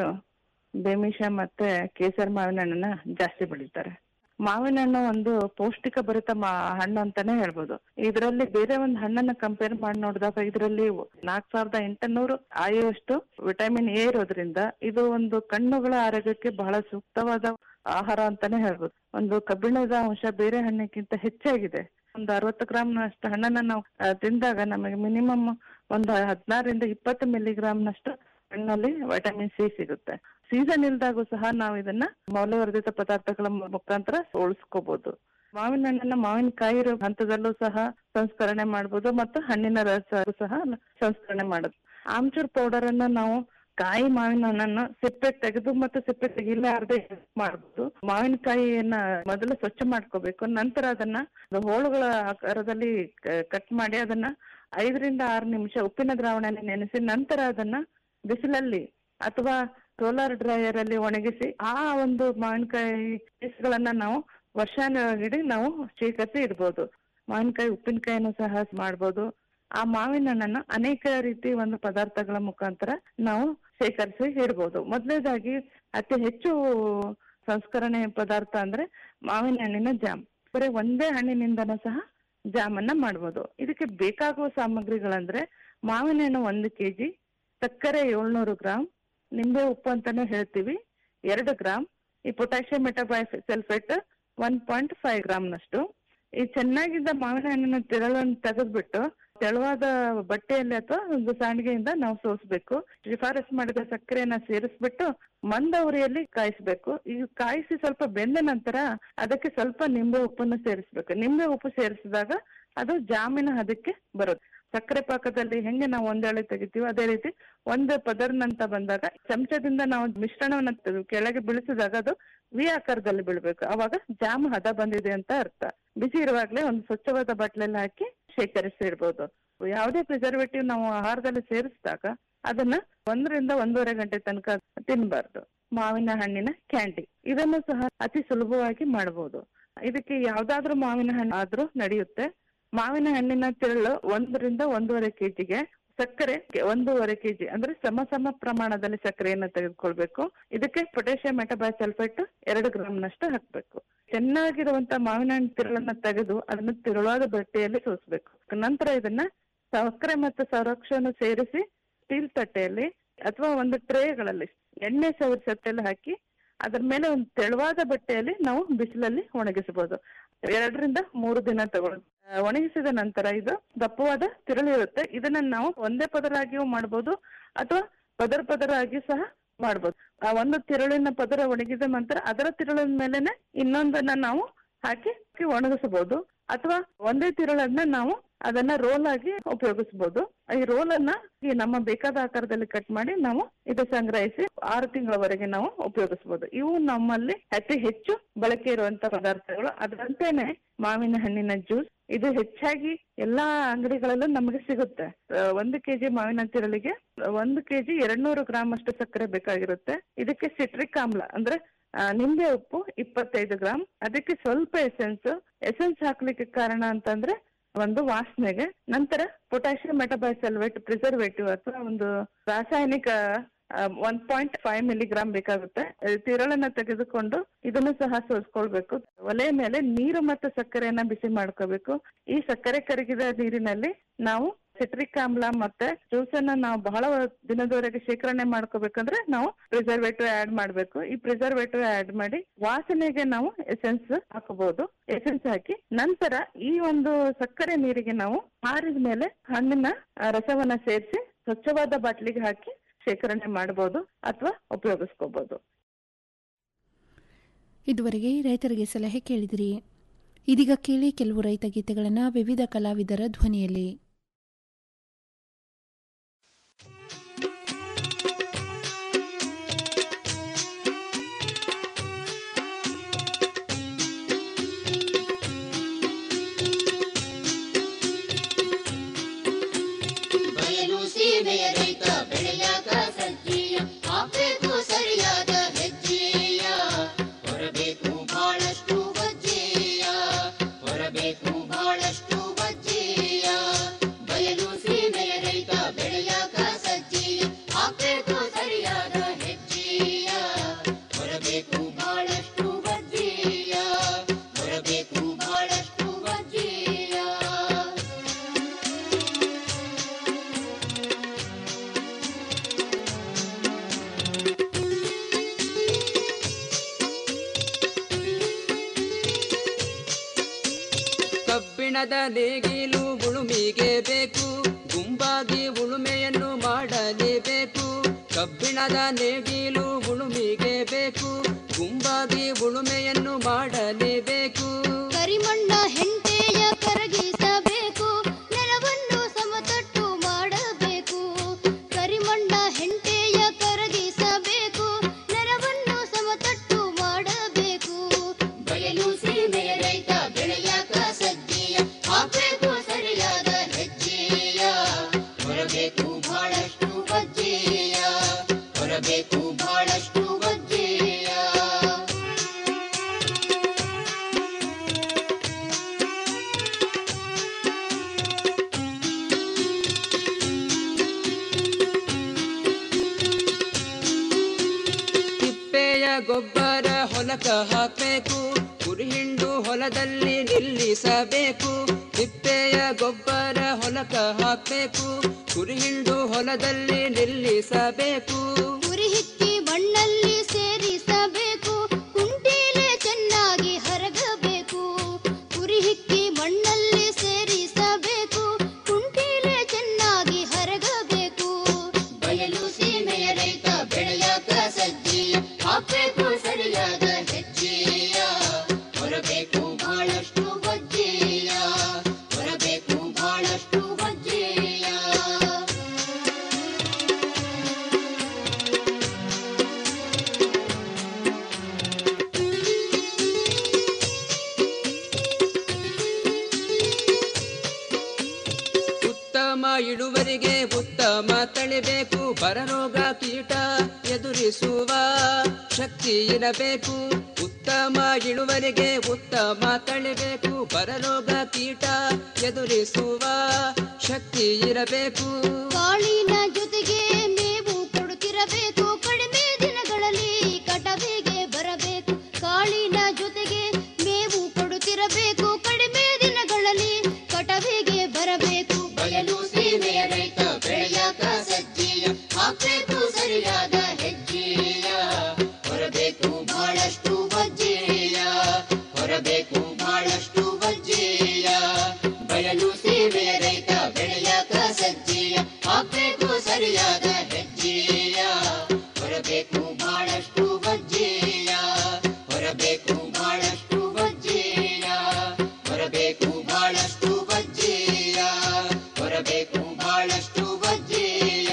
S12: ಬೇಮಿಷ ಮತ್ತೆ ಕೇಸರ್ ಮಾವಿನ ಹಣ್ಣನ್ನ ಜಾಸ್ತಿ ಬೆಳೀತಾರೆ ಮಾವಿನ ಹಣ್ಣು ಒಂದು ಪೌಷ್ಟಿಕ ಭರಿತ ಮಾ ಹಣ್ಣು ಅಂತಾನೆ ಹೇಳ್ಬೋದು ಇದರಲ್ಲಿ ಬೇರೆ ಒಂದು ಹಣ್ಣನ್ನ ಕಂಪೇರ್ ಮಾಡಿ ನೋಡಿದಾಗ ಇದರಲ್ಲಿ ನಾಲ್ಕ್ ಸಾವಿರದ ಎಂಟುನೂರು ಆಯುವಷ್ಟು ವಿಟಮಿನ್ ಎ ಇರೋದ್ರಿಂದ ಇದು ಒಂದು ಕಣ್ಣುಗಳ ಆರೋಗ್ಯಕ್ಕೆ ಬಹಳ ಸೂಕ್ತವಾದ ಆಹಾರ ಅಂತಾನೆ ಹೇಳ್ಬೋದು ಒಂದು ಕಬ್ಬಿಣದ ಅಂಶ ಬೇರೆ ಹಣ್ಣಿಗಿಂತ ಹೆಚ್ಚಾಗಿದೆ ಒಂದು ಅರವತ್ತು ಗ್ರಾಮ್ನಷ್ಟು ಹಣ್ಣನ್ನ ನಾವು ಆ, ತಿಂದಾಗ ನಮಗೆ ಮಿನಿಮಮ್ ಒಂದು ಹದಿನಾರರಿಂದ ಇಪ್ಪತ್ತು ಮಿಲಿಗ್ರಾಮ್ನಷ್ಟು ಹಣ್ಣಲ್ಲಿ ವಿಟಮಿನ್ ಸಿ ಸಿಗುತ್ತೆ ಸೀಸನ್ ಇಲ್ದಾಗೂ ಸಹ ನಾವು ಇದನ್ನ ಮೌಲ್ಯವರ್ಧಿತ ಪದಾರ್ಥಗಳ ಮು- ಮುಖಾಂತರ ಉಳಿಸ್ಕೋಬಹುದು ಮಾವಿನ ಹಣ್ಣನ್ನ ಮಾವಿನಕಾಯಿ ಇರೋ ಹಂತದಲ್ಲೂ ಸಹ ಸಂಸ್ಕರಣೆ ಮಾಡ್ಬೋದು ಮತ್ತು ಹಣ್ಣಿನ ರಸ ಸಹ ಸಂಸ್ಕರಣೆ ಮಾಡೋದು ಆಮ್ಚೂರ್ ಪೌಡರ್ ಅನ್ನ ನಾವು ಕಾಯಿ ಮಾವಿನ ಹಣ್ಣನ್ನು ಸಿಪ್ಪೆ ತೆಗೆದು ಮತ್ತು ಸಿಪ್ಪೆ ತೆಗಿಲಾರದೆ ಮಾಡ್ಬೋದು ಮಾವಿನಕಾಯಿಯನ್ನ ಮೊದಲು ಸ್ವಚ್ಛ ಮಾಡ್ಕೋಬೇಕು ನಂತರ ಅದನ್ನ ಅದು ಹೋಳುಗಳ ಆಕಾರದಲ್ಲಿ ಕಟ್ ಮಾಡಿ ಅದನ್ನ ಐದರಿಂದ ಆರು ನಿಮಿಷ ಉಪ್ಪಿನ ದ್ರಾವಣದಲ್ಲಿ ನೆನೆಸಿ ನಂತರ ಅದನ್ನ ಬಿಸಿಲಲ್ಲಿ ಅಥವಾ ಸೋಲಾರ್ ಡ್ರೈಯರ್ ಅಲ್ಲಿ ಒಣಗಿಸಿ ಆ ಒಂದು ಮಾವಿನಕಾಯಿ ಪೀಸ್ಗಳನ್ನ ನಾವು ವರ್ಷಾನುಗಡಿ ನಾವು ಶೇಖರಿಸಿ ಇಡ್ಬೋದು ಮಾವಿನಕಾಯಿ ಉಪ್ಪಿನಕಾಯಿನೂ ಸಹ ಮಾಡ್ಬೋದು ಆ ಮಾವಿನ ಹಣ್ಣನ್ನ ಅನೇಕ ರೀತಿ ಒಂದು ಪದಾರ್ಥಗಳ ಮುಖಾಂತರ ನಾವು ಶೇಖರಿಸಿ ಇಡ್ಬೋದು ಮೊದಲನೇದಾಗಿ ಅತಿ ಹೆಚ್ಚು ಸಂಸ್ಕರಣೆ ಪದಾರ್ಥ ಅಂದ್ರೆ ಮಾವಿನ ಹಣ್ಣಿನ ಜಾಮ್ ಬರೀ ಒಂದೇ ಹಣ್ಣಿನಿಂದನೂ ಸಹ ಜಾಮನ್ನ ಮಾಡ್ಬೋದು ಇದಕ್ಕೆ ಬೇಕಾಗುವ ಸಾಮಗ್ರಿಗಳಂದ್ರೆ ಮಾವಿನ ಹಣ್ಣು ಒಂದು ಕೆಜಿ ಸಕ್ಕರೆ ಏಳ್ನೂರು ಗ್ರಾಮ್ ನಿಂಬೆ ಉಪ್ಪು ಅಂತಾನು ಹೇಳ್ತೀವಿ ಎರಡು ಗ್ರಾಮ್ ಈ potassium meta bi sulphate one point five ಗ್ರಾಮ್ನಷ್ಟು ಈ ಚೆನ್ನಾಗಿದ್ದ ಮಾವಿನ ಹಣ್ಣಿನ ತೆರಳನ್ನು ತೆಗೆದ್ಬಿಟ್ಟು ತೆಳುವಾದ ಬಟ್ಟೆಯಲ್ಲಿ ಅಥವಾ ಒಂದು ಸಾಣಿಗೆಯಿಂದ ನಾವು ಸೋಸ್ಬೇಕು ಶಿಫಾರಸ್ ಮಾಡಿದ ಸಕ್ಕರೆಯನ್ನ ಸೇರಿಸ್ಬಿಟ್ಟು ಮಂದ ಉರಿಯಲ್ಲಿ ಕಾಯಿಸ್ಬೇಕು ಈ ಕಾಯಿಸಿ ಸ್ವಲ್ಪ ಬೆಂದ ನಂತರ ಅದಕ್ಕೆ ಸ್ವಲ್ಪ ನಿಂಬೆ ಉಪ್ಪನ್ನು ಸೇರಿಸ್ಬೇಕು ನಿಂಬೆ ಉಪ್ಪು ಸೇರಿಸಿದಾಗ ಅದು ಜಾಮಿನ ಹದಕ್ಕೆ ಬರುತ್ತೆ ಸಕ್ಕರೆ ಪಾಕದಲ್ಲಿ ಹೆಂಗೆ ನಾವು ಒಂದೆಳೆ ತೆಗಿತೀವೋ ಅದೇ ರೀತಿ ಒಂದು ಪದರ್ನಂತ ಬಂದಾಗ ಚಮಚದಿಂದ ನಾವು ಮಿಶ್ರಣವನ್ನ ತೆಗ್ದು ಕೆಳಗೆ ಬೀಳಿಸಿದಾಗ ಅದು ವಿ ಆಕಾರದಲ್ಲಿ ಬೀಳ್ಬೇಕು ಅವಾಗ ಜಾಮ್ ಹದ ಬಂದಿದೆ ಅಂತ ಅರ್ಥ ಬಿಸಿ ಇರುವಾಗ್ಲೇ ಒಂದು ಸ್ವಚ್ಛವಾದ ಬಟ್ಲಲ್ಲಿ ಹಾಕಿ ಶೇಖರಿಸಿ ಇಡ್ಬೋದು ಯಾವುದೇ ಪ್ರಿಸರ್ವೇಟಿವ್ ನಾವು ಆಹಾರದಲ್ಲಿ ಸೇರಿಸಿದಾಗ ಅದನ್ನ ಒಂದರಿಂದ ಒಂದೂವರೆ ಗಂಟೆ ತನಕ ತಿನ್ಬಾರ್ದು ಮಾವಿನ ಹಣ್ಣಿನ ಕ್ಯಾಂಡಿ ಇದನ್ನು ಸಹ ಅತಿ ಸುಲಭವಾಗಿ ಮಾಡಬಹುದು ಇದಕ್ಕೆ ಯಾವ್ದಾದ್ರೂ ಮಾವಿನ ಹಣ್ಣು ಆದ್ರೂ ನಡೆಯುತ್ತೆ ಮಾವಿನ ಹಣ್ಣಿನ ತಿರುಳು ಒಂದರಿಂದ ಒಂದೂವರೆ ಕೆಜಿಗೆ ಸಕ್ಕರೆ ಒಂದೂವರೆ ಕೆಜಿ ಅಂದ್ರೆ ಸಮ ಸಮ ಪ್ರಮಾಣದಲ್ಲಿ ಸಕ್ಕರೆಯನ್ನ ತೆಗೆದುಕೊಳ್ಬೇಕು ಇದಕ್ಕೆ ಪೊಟ್ಯಾಷಿಯಂ ಮೆಟಬಾಸಲ್ಫೇಟ್ ಎರಡು ಗ್ರಾಮ್ ನಷ್ಟು ಹಾಕ್ಬೇಕು ಚೆನ್ನಾಗಿರುವಂತ ಮಾವಿನ ಹಣ್ಣು ತಿರುಳನ್ನ ತೆಗೆದು ಅದನ್ನ ತಿರುಳಾದ ಬಟ್ಟೆಯಲ್ಲಿ ಸೋಸ್ಬೇಕು ನಂತರ ಇದನ್ನ ಸಕ್ಕರೆ ಮತ್ತು ಸಂರಕ್ಷಣೆ ಸೇರಿಸಿ ಸ್ಟೀಲ್ ತಟ್ಟೆಯಲ್ಲಿ ಅಥವಾ ಒಂದು ಟ್ರೇಗಳಲ್ಲಿ ಎಣ್ಣೆ ಸವರಿ ಸಟ್ಟೆಯಲ್ಲಿ ಹಾಕಿ ಅದ್ರ ಮೇಲೆ ಒಂದು ತೆಳುವಾದ ಬಟ್ಟೆಯಲ್ಲಿ ನಾವು ಬಿಸಿಲಲ್ಲಿ ಒಣಗಿಸಬಹುದು ಎರಡರಿಂದ ಮೂರು ದಿನ ತಗೊಳ್ಳುತ್ತೆ ಆ, ಒಣಗಿಸಿದ ನಂತರ ಇದು ದಪ್ಪವಾದ ತಿರುಳು ಇರುತ್ತೆ ಇದನ್ನ ನಾವು ಒಂದೇ ಪದರಾಗಿಯೂ ಮಾಡಬಹುದು ಅಥವಾ ಪದರ ಪದರ ಆಗಿ ಸಹ ಮಾಡ್ಬೋದು ಆ ಒಂದು ತಿರುಳಿನ ಪದರ ಒಣಗಿದ ನಂತರ ಅದರ ತಿರುಳಿನ ಮೇಲೆನೆ ಇನ್ನೊಂದನ್ನ ನಾವು ಹಾಕಿ ಒಣಗಿಸಬಹುದು ಅಥವಾ ಒಂದೇ ತಿರುಳನ್ನ ನಾವು ಅದನ್ನ ರೋಲ್ ಆಗಿ ಉಪಯೋಗಿಸಬಹುದು ಈ ರೋಲ್ ಅನ್ನ ಈ ನಮ್ಮ ಬೇಕಾದ ಆಕಾರದಲ್ಲಿ ಕಟ್ ಮಾಡಿ ನಾವು ಇದು ಸಂಗ್ರಹಿಸಿ ಆರು ತಿಂಗಳವರೆಗೆ ನಾವು ಉಪಯೋಗಿಸಬಹುದು ಇವು ನಮ್ಮಲ್ಲಿ ಅತಿ ಹೆಚ್ಚು ಬಳಕೆ ಇರುವಂತ ಪದಾರ್ಥಗಳು ಅದರಂತೆನೆ ಮಾವಿನ ಹಣ್ಣಿನ ಜ್ಯೂಸ್ ಇದು ಹೆಚ್ಚಾಗಿ ಎಲ್ಲಾ ಅಂಗಡಿಗಳಲ್ಲೂ ನಮಗೆ ಸಿಗುತ್ತೆ ಆ, ಒಂದು ಕೆಜಿ ಮಾವಿನ ತಿರುಳಿಗೆ ಒಂದು ಕೆಜಿ ಎರಡ್ನೂರು ಗ್ರಾಮ್ ಅಷ್ಟು ಸಕ್ಕರೆ ಬೇಕಾಗಿರುತ್ತೆ ಇದಕ್ಕೆ ಸಿಟ್ರಿಕ್ ಆಮ್ಲ ಅಂದ್ರೆ ಆ, ನಿಂಬೆ ಉಪ್ಪು ಇಪ್ಪತ್ತೈದು ಗ್ರಾಮ್ ಅದಕ್ಕೆ ಸ್ವಲ್ಪ ಎಸೆನ್ಸ್ ಎಸೆನ್ಸ್ ಹಾಕ್ಲಿಕ್ಕೆ ಕಾರಣ ಅಂತಂದ್ರೆ ಒಂದು ವಾಸನೆಗೆ ನಂತರ ಪೊಟ್ಯಾಷಿಯಂ ಮೆಟಬೈಸಲ್ವೇಟ್ ಪ್ರಿಸರ್ವೇಟಿವ್ ಅಥವಾ ಒಂದು ರಾಸಾಯನಿಕ ಒನ್ ಪಾಯಿಂಟ್ ಫೈವ್ ಮಿಲಿಗ್ರಾಮ್ ಬೇಕಾಗುತ್ತೆ ಆ, ತಿರುಳನ್ನ ತೆಗೆದುಕೊಂಡು ಇದನ್ನು ಸಹ ಸೋಸ್ಕೊಳ್ಬೇಕು ಒಲೆ ಮೇಲೆ ನೀರು ಮತ್ತು ಸಕ್ಕರೆಯನ್ನ ಬಿಸಿ ಮಾಡ್ಕೋಬೇಕು ಈ ಸಕ್ಕರೆ ಕರಗಿದ ನೀರಿನಲ್ಲಿ ನಾವು ಸಿಟ್ರಿಕ್ ಆಮ್ಲ ಮತ್ತೆ ಜ್ಯೂಸ್ ಅನ್ನ ನಾವು ಬಹಳ ದಿನದವರೆಗೆ ಶೇಖರಣೆ ಮಾಡ್ಕೋಬೇಕಂದ್ರೆ ನಾವು ಪ್ರಿಸರ್ವೇಟಿವ್ ಆಡ್ ಮಾಡ್ಬೇಕು ಈ ಪ್ರಿಸರ್ವೇಟಿವ್ ಆಡ್ ಮಾಡಿ ವಾಸನೆಗೆ ನಾವು ಎಸೆನ್ಸ್ ಹಾಕಬಹುದು ಎಸೆನ್ಸ್ ಹಾಕಿ ನಂತರ ಈ ಒಂದು ಸಕ್ಕರೆ ನೀರಿಗೆ ನಾವು ಆರಿದ ಮೇಲೆ ಹಣ್ಣಿನ ಆ, ರಸವನ್ನ ಸೇರಿಸಿ ಸ್ವಚ್ಛವಾದ ಬಾಟ್ಲಿಗೆ ಹಾಕಿ ಶೇಖರಣೆ ಮಾಡಬಹುದು ಅಥವಾ ಉಪಯೋಗಿಸ್ಕೋಬಹುದು
S6: ಇದುವರೆಗೆ ರೈತರಿಗೆ ಸಲಹೆ ಕೇಳಿದಿರಿ ಇದೀಗ ಕೇಳಿ ಕೆಲವು ರೈತ ಗೀತೆಗಳನ್ನು ವಿವಿಧ ಕಲಾವಿದರ ಧ್ವನಿಯಲ್ಲಿ
S13: ಬಯಲು ಸೀಮೆಯ ರೈತ ಬೆಳೆಯಾಗ ಸಜ್ಜೀಯ ಹಾಕ್ಬೇಕು ಸರಿಯಾದ ಹೆಜ್ಜೆಯ ಹೊರಬೇಕು ಬಹಳಷ್ಟು ವಜ್ಜೆಯ ಹೊರಬೇಕು ಬಹಳಷ್ಟು ವಜ್ಜೆಯ ಬಯಲು ಸೀಮೆಯ ರೈತ ಬೆಳೆಯಾಗ ಸಜ್ಜೀಯ ಹಾಕ್ಬೇಕು ಸರಿಯಾದ ಹೆಜ್ಜೆಯ ಹೊರಬೇಕು ಬಹಳಷ್ಟು ವಜ್ಜೆಯ ಹೊರಬೇಕು ಬಹಳಷ್ಟು ವಜ್ಜೆಯ
S14: ಕಬ್ಬಿಣದ ನೇಗಿಲು ಉಳುಮಿಗೆ ಬೇಕು ಗುಂಪಾಗಿ ಉಳುಮೆಯನ್ನು ಮಾಡಲೇಬೇಕು ಕಬ್ಬಿಣದ ನೇಗಿಲು ಉಳುಮಿಗೆ ಬೇಕು ಗುಂಪಾಗಿ ಉಳುಮೆಯನ್ನು ಮಾಡಲೇಬೇಕು
S13: ಕರಿಮಣ್ಣ ಹೆಂಟೆಯ ಕರಗಿಸಬೇಕು ನೆಲವನ್ನು ಸಮತಟ್ಟು ಮಾಡಬೇಕು ಕರಿಮಣ್ಣ ಹೆಂಟೆಯ ಕರಗಿಸಬೇಕು ನೆಲವನ್ನು ಸಮತಟ್ಟು ಮಾಡಬೇಕು ಬಯಲು ಸೀಮೆಯ ರೈತ ಬೆಳೆಯಾಕ ಸಜ್ಜೆಯ ಹಾಕಬೇಕು ಸರಿಯಾದ ಹೆಜ್ಜೆಯ ಹೊರಬೇಕು ಬಹಳಷ್ಟು ವಜ್ಜೆಯ ಹೊರಬೇಕು ಬಹಳಷ್ಟು ವಜ್ಜೆಯ
S14: ತಿಪ್ಪೆಯ ಗೊಬ್ಬರ ಹೊಲಕ ಹಾಕಬೇಕು ಕುರಿಹಿಂಡು ಹೊಲದಲ್ಲಿ ನಿಲ್ಲಿಸಬೇಕು ತಿಪ್ಪೆಯ ಗೊಬ್ಬರ ಹೊಲಕ ಹಾಕಬೇಕು ಕುರಿಹಿಂಡು ಹೊಲದಲ್ಲಿ ನಿಲ್ಲಿಸಬೇಕು
S13: ಉರಿ ಹಿಕ್ಕಿ ಮಣ್ಣಲ್ಲಿ ಸೇರಿಸಬೇಕು ಕುಂಟೀಲೆ ಚೆನ್ನಾಗಿ ಹರಗಬೇಕು ಉರಿ ಹಿಕ್ಕಿ ಮಣ್ಣಲ್ಲಿ ಸೇರಿಸಬೇಕು ಕುಂಟೀಲೆ ಚೆನ್ನಾಗಿ ಹರಗಬೇಕು ಬಯಲು ಸೀಮೆಯ ರೈತ ಬೆಳೆಯಾಕ ಸಜ್ಜೆಯ ಹಾಕಬೇಕು ಸರಿಯಾದ ಹೆಜ್ಜೆಯ ಹೊರಬೇಕು ಬಹಳಷ್ಟು ವಜ್ಜೆಯ ಹೊರಬೇಕು ಬಹಳಷ್ಟು ವಜ್ಜೆಯ
S14: ಇಳುವರಿಗೆ ಉತ್ತಮ ತಳಿಬೇಕು ಬರರೋಗ ಕೀಟ ಎದುರಿಸುವ ಶಕ್ತಿ ಇರಬೇಕು ಉತ್ತಮ ಇಳುವರಿಗೆ ಉತ್ತಮ ತಳಿಬೇಕು ಬರರೋಗ ಕೀಟ ಎದುರಿಸುವ ಶಕ್ತಿ ಇರಬೇಕು
S13: ಕಾಳಿನ ಜೊತೆಗೆ ಮೇವು ಕೊಡುತ್ತಿರಬೇಕು ಕಡಿಮೆ ದಿನಗಳಲ್ಲಿ ಕಟವಿಗೆ ಬರಬೇಕು ಕಾಳಿನ ಜೊತೆಗೆ ಮೇವು ಕೊಡುತ್ತಿರಬೇಕು ಕಡಿಮೆ ದಿನಗಳಲ್ಲಿ ಕಟವಿಗೆ ಬರಬೇಕು ಬಯಲು ಸೀಮೆಯ ರೈತ ಬೆಳೆಯಾಕ ಸಜ್ಜೀಯ ಹಾಕ್ಬೇಕು ಸರಿಯಾದ ಹೆಜ್ಜೆಯ ಹೊರಬೇಕು ಬಹಳಷ್ಟು ವಜ್ಜೆಯ ಹೊರಬೇಕು ಬಹಳಷ್ಟು ವಜ್ಜೆಯ ಬಯಲು ಸೀಮೆಯ ರೈತ ಬೆಳೆಯಾಕ ಸಜ್ಜೀಯ ಹಾಕ್ಬೇಕು ಸರಿಯಾದ ಹೆಜ್ಜೆಯ ಹೊರಬೇಕು ಬಹಳಷ್ಟು ವಜ್ಜೆಯ ಹೊರಬೇಕು ಬಹಳಷ್ಟು ವಜ್ಜೆಯ ಹೊರಬೇಕು ಬಹಳಷ್ಟು ವಜ್ಜೆಯ ಹೊರಬೇಕು ಬಹಳಷ್ಟು ವಜ್ಜೆಯ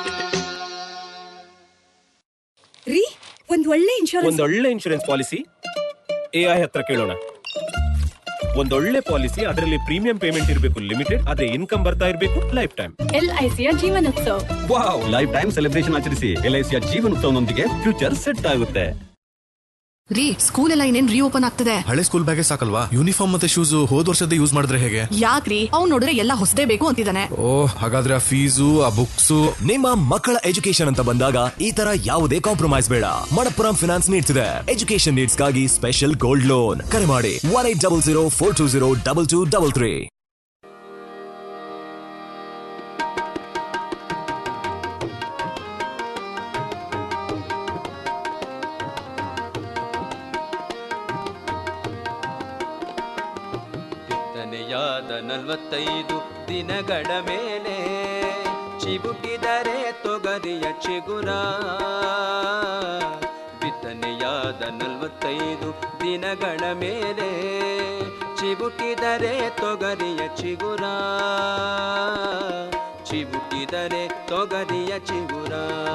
S15: ರೀ ಒಂದ್ ಒಳ್ಳೆ ಇನ್ಶೂರೆನ್ಸ್
S16: ಒಂದೊಳ್ಳೆ ಇನ್ಶೂರೆನ್ಸ್ ಪಾಲಿಸಿ ಎ ಐ ಹತ್ರ ಕೇಳೋಣ ಒಂದೊಳ್ಳೆ ಪಾಲಿಸಿ ಅದರಲ್ಲಿ ಪ್ರೀಮಿಯಂ ಪೇಮೆಂಟ್ ಇರಬೇಕು ಲಿಮಿಟೆಡ್ ಅದೇ ಇನ್ಕಮ್ ಬರ್ತಾ ಇರಬೇಕು ಲೈಫ್ ಟೈಮ್
S15: ಎಲ್ ಐ ಸಿಯ Jeevanotsav
S17: wow lifetime celebration ಆಚರಿಸಿ ಎಲ್ಐಸಿಯ ಜೀವನೋತ್ಸವನೊಂದಿಗೆ ಫ್ಯೂಚರ್ ಸೆಟ್ ಆಗುತ್ತೆ
S18: ರೀ ಸ್ಕೂಲ್ ಎಲ್ಲ ಇನ್ನೇನ್ ರೀಓಪನ್ ಆಗ್ತದೆ
S19: ಹಳೆ ಸ್ಕೂಲ್ ಬ್ಯಾಗೇ ಸಾಕಲ್ವಾ ಯೂನಿಫಾರ್ಮ್ ಮತ್ತೆ ಶೂಸ್ ಹೋದ್ ವರ್ಷದ ಯೂಸ್ ಮಾಡಿದ್ರೆ ಹೇಗೆ
S18: ಯಾಕ್ರಿ ಅವ್ನ್ ನೋಡಿದ್ರೆ ಎಲ್ಲ ಹೊಸದೇ ಬೇಕು ಅಂತಿದ್ದಾನೆ
S19: ಓ ಹಾಗಾದ್ರೆ ಆ ಫೀಸು ಆ ಬುಕ್ಸು
S20: ನಿಮ್ಮ ಮಕ್ಕಳ ಎಜುಕೇಶನ್ ಅಂತ ಬಂದಾಗ ಈ ತರ ಯಾವುದೇ ಕಾಂಪ್ರಮೈಸ್ ಬೇಡ ಮಣಪ್ಪುರಂ ಫಿನಾನ್ಸ್ ನೀಡ್ತಿದೆ ಎಜುಕೇಶನ್ ನೀಡ್ಸ್ ಗಾಗಿ ಸ್ಪೆಷಲ್ ಗೋಲ್ಡ್ ಲೋನ್ ಕರೆ ಮಾಡಿ one eight double zero four two zero double two double three
S14: ಬಿತ್ತನೆಯಾದ ನಲವತ್ತೈದು ದಿನಗಳ ಮೇಲೆ ಚಿಬುಟಿದರೆ ತೊಗರಿಯ ಚಿಗುರ ಬಿತ್ತನೆಯಾದ ನಲವತ್ತೈದು ದಿನಗಳ ಮೇಲೆ ಚಿಬುಟಿದರೆ ತೊಗರಿಯ ಚಿಗುರ ಚಿಬುಟಿದರೆ ತೊಗರಿಯ ಚಿಗುರ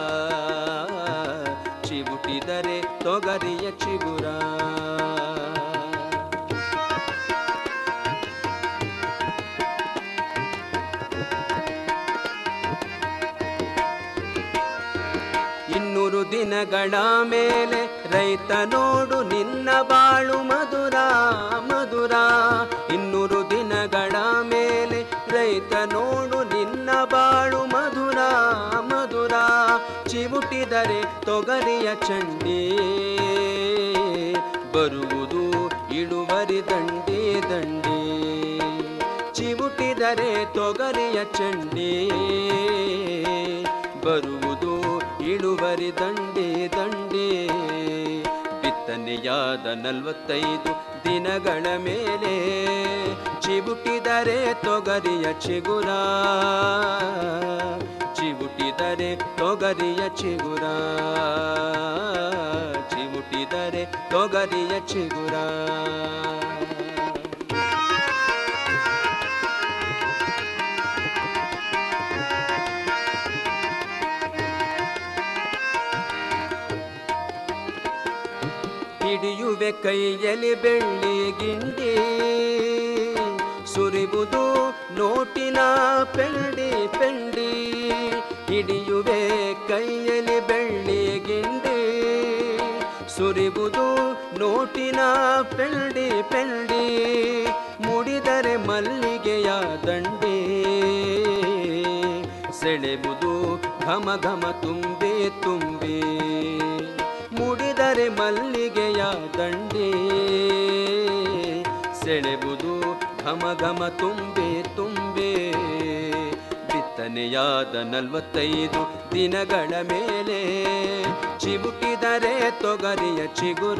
S14: ಚಿಬುಟಿದರೆ ತೊಗರಿಯ ಚಿಗುರ ಇನ್ನೂರು ದಿನಗಳ ಮೇಲೆ ರೈತ ನೋಡು ನಿನ್ನ ಬಾಳು ಮಧುರ ಮಧುರ ಇನ್ನೂರು ದಿನಗಳ ಮೇಲೆ ರೈತ ನೋಡು ನಿನ್ನ ಬಾಳು ಮಧುರ ಮಧುರ ಚಿವುಟಿದರೆ ತೊಗರಿಯ ಚಂಡಿ ಬರುವುದು ಇಳುವರಿ ದಂಡಿ ದಂಡಿ ಚಿವುಟಿದರೆ ತೊಗರಿಯ ಚಂಡಿ ಬರುವುದು ಇಳುವರಿ ದಂಡಿ ದಂಡಿ ಬಿತ್ತನೆಯಾದ ನಲವತ್ತೈದು ದಿನಗಳ ಮೇಲೆ ಚಿಬುಟಿದರೆ ತೊಗರಿಯ ಚಿಗುರ ಚಿಬುಟಿದರೆ ತೊಗರಿಯ ಚಿಗುರ ಚಿಬುಟಿದರೆ ತೊಗರಿಯ ಚಿಗುರ ಹಿಡಿಯುವೆ ಕೈಯಲ್ಲಿ ಬೆಳ್ಳಿ ಗಿಂಡಿ ಸುರಿಬುದು ನೋಟಿನ ಪೆಂಡಿ ಪೆಂಡಿ ಹಿಡಿಯುವೆ ಕೈಯಲ್ಲಿ ಬೆಳ್ಳಿ ಗಿಂಡಿ ಸುರಿಬುದು ನೋಟಿನ ಪೆಂಡಿ ಪೆಂಡಿ ಮುಡಿದರೆ ಮಲ್ಲಿಗೆಯ ದಂಡಿ ಸೆಳೆಬುದು ಘಮ ಘಮ ತುಂಬಿ ತುಂಬಿ ಮುಡಿದರೆ ಮಲ್ಲಿಗೆಯ ದಂಡಿ ಸೆಳೆಬುದು ಘಮ ಘಮ ತುಂಬೆ ತುಂಬೆ ಬಿತ್ತನೆಯಾದ ನಲವತ್ತೈದು ದಿನಗಳ ಮೇಲೆ ಚಿಬುಟಿದರೆ ತೊಗರಿಯ ಚಿಗುರ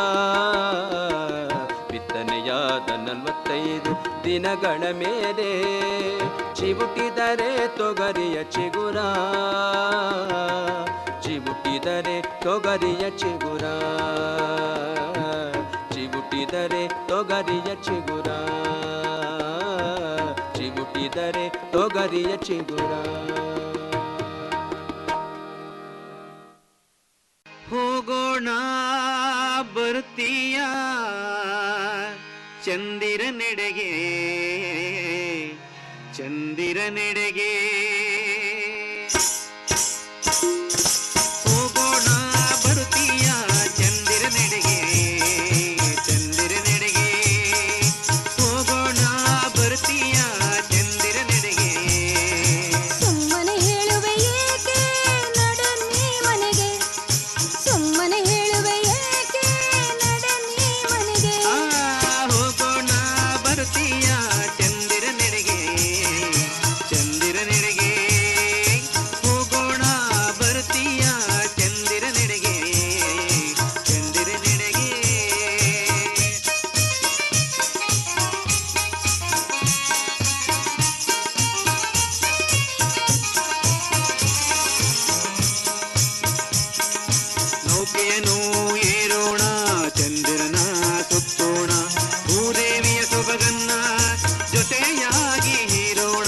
S14: ಬಿತ್ತನೆಯಾದ ನಲವತ್ತೈದು ದಿನಗಳ ಮೇಲೆ ಚಿಬುಟಿದರೆ ತೊಗರಿಯ ಚಿಗುರ ಚಿಬುಟಿದರೆ ತೊಗರಿಯ ಚಿಗುರ ಚಿಬುಟಿದರೆ ತೊಗರಿಯ ಚಿಗುರ ಚಿಬುಟಿದರೆ ತೊಗರಿಯ ಚಿಗುರ
S9: ಹೋಗೋಣ ಬರ್ತೀಯ ಚಂದಿರ ನೆಡೆಗೆ ಚಂದಿರನೆಡೆಗೆ ಹೋಗೋಣ ಬರುತ್ತೀಯ ಚಂದಿರನೆಡೆಗೆ ಚಂದಿರನೆಡೆಗೆ ಹೋಗೋಣ ಬರುತ್ತೀಯ ಚಂದಿರನೆಡೆಗೆ
S13: ಸುಮ್ಮನೆ ಹೇಳುವೆ ಏಕೆ ನಡೆ ನೀ ಮನೆಗೆ ಸುಮ್ಮನೆ ಹೇಳುವೆ ಏಕೆ ನಡೆ ನೀ ಮನೆಗೆ
S9: ಆ, ಹೋಗೋಣ ಬರುತ್ತೀಯ ಚಂದಿರನೆಡೆಗೆ ಚಂದಿರನೆಡೆಗೆ ಹೋಗೋಣ ಬರುತ್ತೀಯ ಚಂದಿರನೆಡೆಗೆ ಚಂದಿರನೆಡೆಗೆ ನೌಕೆಯನ್ನು ಏರೋಣ ಚಂದಿರನ ಸುತ್ತೋಣ ಭೂದೇವಿಯ ಸೊಬಗನ್ನ ಜೊತೆಯಾಗಿ ಹೀರೋಣ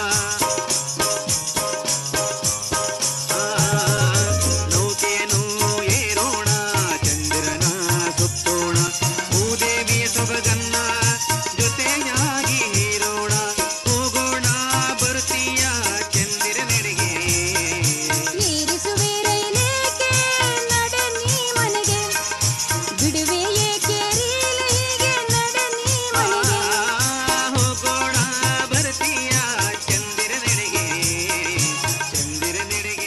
S9: ಆ, ನೌಕೆಯನ್ನು ಏರೋಣ ಚಂದಿರನ ಸುತ್ತೋಣ ಭೂದೇವಿಯ ಸೊಬಗನ್ನ ಜೊತೆಯಾಗಿ ಹೀರೋಣ ಹೋಗೋಣ ಬರುತ್ತೀಯ ಚಂದಿರನೆಡೆಗೆ
S13: ಏರಿಸುವೆ ರೈಲೇಕೆ ನಡೆ ನೀ ಮನೆಗೆ ಬಿಡುವೆ ಏಕೆ ರೀಲ ಹೀಗೆ ನಡೆ ನೀ ಮನೆಗೆ
S9: ಹೋಗೋಣ ಬರುತ್ತೀಯ ಚಂದಿರನೆಡೆಗೆ ಚಂದಿರನೆಡೆಗೆ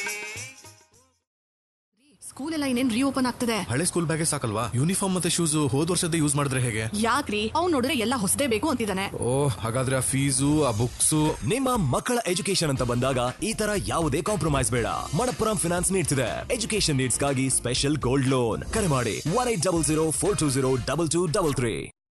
S18: ಸ್ಕೂಲ್ ಎಲ್ಲ ಇನ್ನೇನ್ ರೀಓಪನ್ ಆಗ್ತದೆ
S19: ಹಳೆ ಸ್ಕೂಲ್ ಬ್ಯಾಗೇ ಸಾಕಲ್ವಾ ಯೂನಿಫಾರ್ಮ್ ಮತ್ತೆ ಶೂಸ್ ಹೋದ್ ವರ್ಷದ ಯೂಸ್ ಮಾಡಿದ್ರೆ ಹೇಗೆ
S18: ಯಾಕ್ರಿ ಅವ್ನ್ ನೋಡಿದ್ರೆ ಎಲ್ಲ ಹೊಸದೇ ಬೇಕು ಅಂತಿದ್ದಾನೆ
S19: ಓ ಹಾಗಾದ್ರೆ ಆ ಫೀಸು ಆ ಬುಕ್ಸು
S20: ನಿಮ್ಮ ಮಕ್ಕಳ ಎಜುಕೇಶನ್ ಅಂತ ಬಂದಾಗ ಈ ತರ ಯಾವುದೇ ಕಾಂಪ್ರಮೈಸ್ ಬೇಡ ಮಣಪ್ಪುರಂ ಫಿನಾನ್ಸ್ ನೀಡ್ಸ್ ಇದೆ ಎಜುಕೇಶನ್ ನೀಡ್ಸ್ ಗಾಗಿ ಸ್ಪೆಷಲ್ ಗೋಲ್ಡ್ ಲೋನ್ ಕರೆ ಮಾಡಿ one eight double zero four two zero double two double three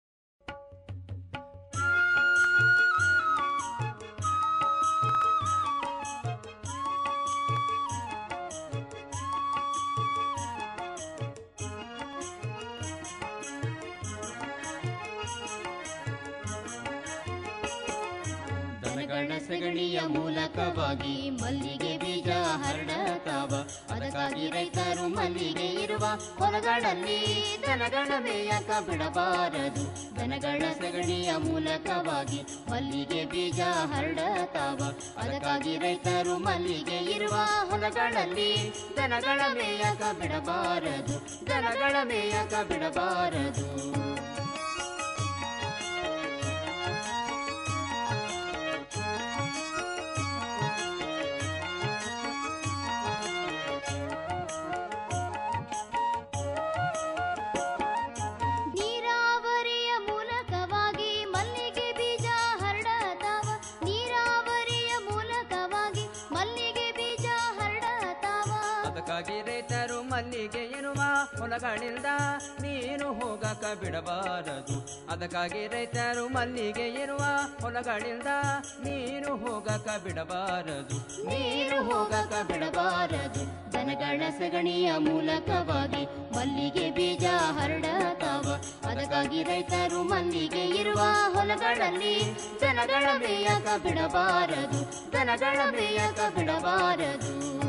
S13: ದನಗಳ ಸಗಣಿಯ ಮೂಲಕವಾಗಿ ಮಲ್ಲಿಗೆ ಬೀಜ ಹರಡತಾವ ಅದಕ್ಕಾಗಿ ರೈತರು ಮಲ್ಲಿಗೆ ಇರುವ ಹೊಲಗಳಲ್ಲಿ ದನಗಳ ಮೇಯಕ ಬಿಡಬಾರದು ದನಗಳ ಸಗಣಿಯ ಮೂಲಕವಾಗಿ ಮಲ್ಲಿಗೆ ಬೀಜ ಹರಡತಾವ ಅದಕ್ಕಾಗಿ ರೈತರು ಮಲ್ಲಿಗೆ ಇರುವ ಹೊಲಗಳಲ್ಲಿ ದನಗಳ ಮೇಯಕ ಬಿಡಬಾರದು ದನಗಳ ಮೇಯಕ ಬಿಡಬಾರದು ನೀರಾವರಿಯ ಮೂಲಕವಾಗಿ ಮಲ್ಲಿಗೆ ಬೀಜ ಹರಡತಾವ ನೀರಾವರಿಯ ಮೂಲಕವಾಗಿ ಮಲ್ಲಿಗೆ ಬೀಜ ಹರಡತಾವ
S14: ಅದಕ್ಕಾಗಿ ರೈತರು ಮಲ್ಲಿಗೆ ಇರುವ ಹೊಲಗಳಿಂದ ನೀನು ಹೋಗಕ ಬಿಡಬಾರದು ಅದಕ್ಕಾಗಿ ರೈತರು ಮಲ್ಲಿಗೆ ಇರುವ ಹೊಲಗಳಿಂದ ನೀನು ಹೋಗಕ ಬಿಡಬಾರದು
S13: ನೀರು ಹೋಗಕ ಬಿಡಬಾರದು ದನಗಳ ಸಗಣಿಯ ಮೂಲಕವಾಗಿ ಮಲ್ಲಿಗೆ ಬೀಜ ಹರಡತಾವ ಅದಕ್ಕಾಗಿ ರೈತರು ಮಲ್ಲಿಗೆ ಇರುವ ಹೊಲಗಳಲ್ಲಿ ದನಗಳ ಮೇಯಕ ಬಿಡಬಾರದು ದನಗಳ ಮೇಯಕ ಬಿಡಬಾರದು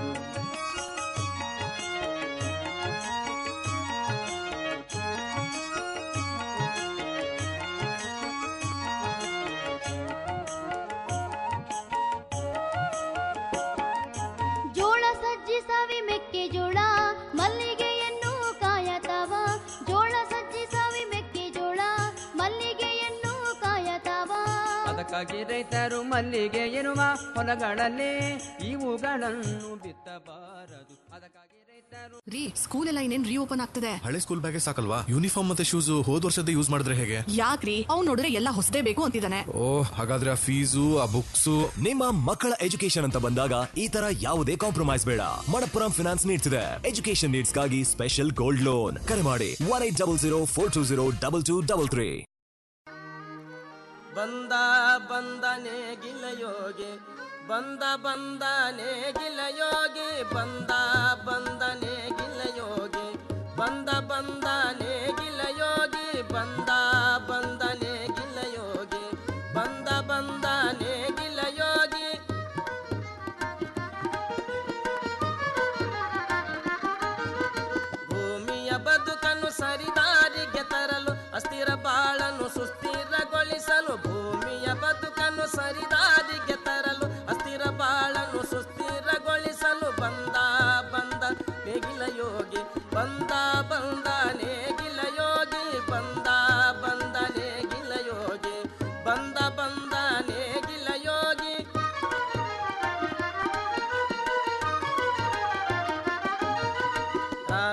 S13: ಜೋಳ ಸಜ್ಜಿ ಸವಿ ಮೆಕ್ಕೆಜೋಳ ಮಲ್ಲಿಗೆಯನ್ನು ಕಾಯತಾವ ಜೋಳ ಸಜ್ಜಿ ಸವಿ ಮೆಕ್ಕೆಜೋಳ ಮಲ್ಲಿಗೆಯನ್ನು ಕಾಯತಾವ
S14: ಅದಕ್ಕಾಗಿ ರೈತರು ಮಲ್ಲಿಗೆ ಇರುವ ಹೊಲಗಳಲ್ಲಿ ಇವುಗಳನ್ನು ಬಿತ್ತಬಾರದು ಅದಕ್ಕಾಗಿ ರೈತರು
S18: ರೀ ಸ್ಕೂಲ್ ಎಲ್ಲ ಇನ್ನೇನ್ ರೀಓಪನ್ ಆಗ್ತದೆ
S19: ಹಳೆ ಸ್ಕೂಲ್ ಬ್ಯಾಗೇ ಸಾಕಲ್ವಾ ಯೂನಿಫಾರ್ಮ್ ಮತ್ತೆ ಶೂಸ್ ಹೋದ್ ವರ್ಷದ ಯೂಸ್ ಮಾಡಿದ್ರೆ ಹೇಗೆ
S18: ಯಾಕ್ರಿ ಅವ್ನ್ ನೋಡಿದ್ರೆ ಎಲ್ಲ ಹೊಸದೇ ಬೇಕು ಅಂತಿದ್ದಾನೆ
S19: ಓ ಹಾಗಾದ್ರೆ ಆ ಫೀಸು ಆ ಬುಕ್ಸು
S20: ನಿಮ್ಮ ಮಕ್ಕಳ ಎಜುಕೇಶನ್ ಅಂತ ಬಂದಾಗ ಈ ತರ ಯಾವುದೇ ಕಾಂಪ್ರಮೈಸ್ ಬೇಡ ಮಣಪ್ಪುರಂ ಫಿನಾನ್ಸ್ ನೀಡ್ಸ್ ಇದೆ ಎಜುಕೇಶನ್ ನೀಡ್ಸ್ ಗಾಗಿ ಸ್ಪೆಷಲ್ ಗೋಲ್ಡ್ ಲೋನ್ ಕರೆ ಮಾಡಿ one eight double zero four two zero double two double three
S9: ಬಂದ ಬಂದನೆ ಗಿಲಯೋಗಿ ಬಂದ ಬಂದನೆ ಗಿಲಯೋಗಿ ಬಂದ ಬಂದನೆ ಗಿಲಯೋಗಿ ಬಂದ ಬಂದನೆ ಗಿಲಯೋಗಿ ಬಂದ ಬಂದನೆ ಗಿಲಯೋಗಿ ಬಂದ ಬಂದನೆ ಗಿಲಯೋಗಿ ಭೂಮಿಯ ಬದುಕನ್ನು ಸರಿದಾರಿಗೆ ತರಲು ಅಸ್ಥಿರ ಬಾಳನ್ನು ಸುಸ್ಥಿರಗೊಳಿಸಲು ಭೂಮಿಯ ಬದುಕನ್ನು ಸರಿದಾರಿಗೆ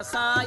S9: ವ್ಯವಸಾಯ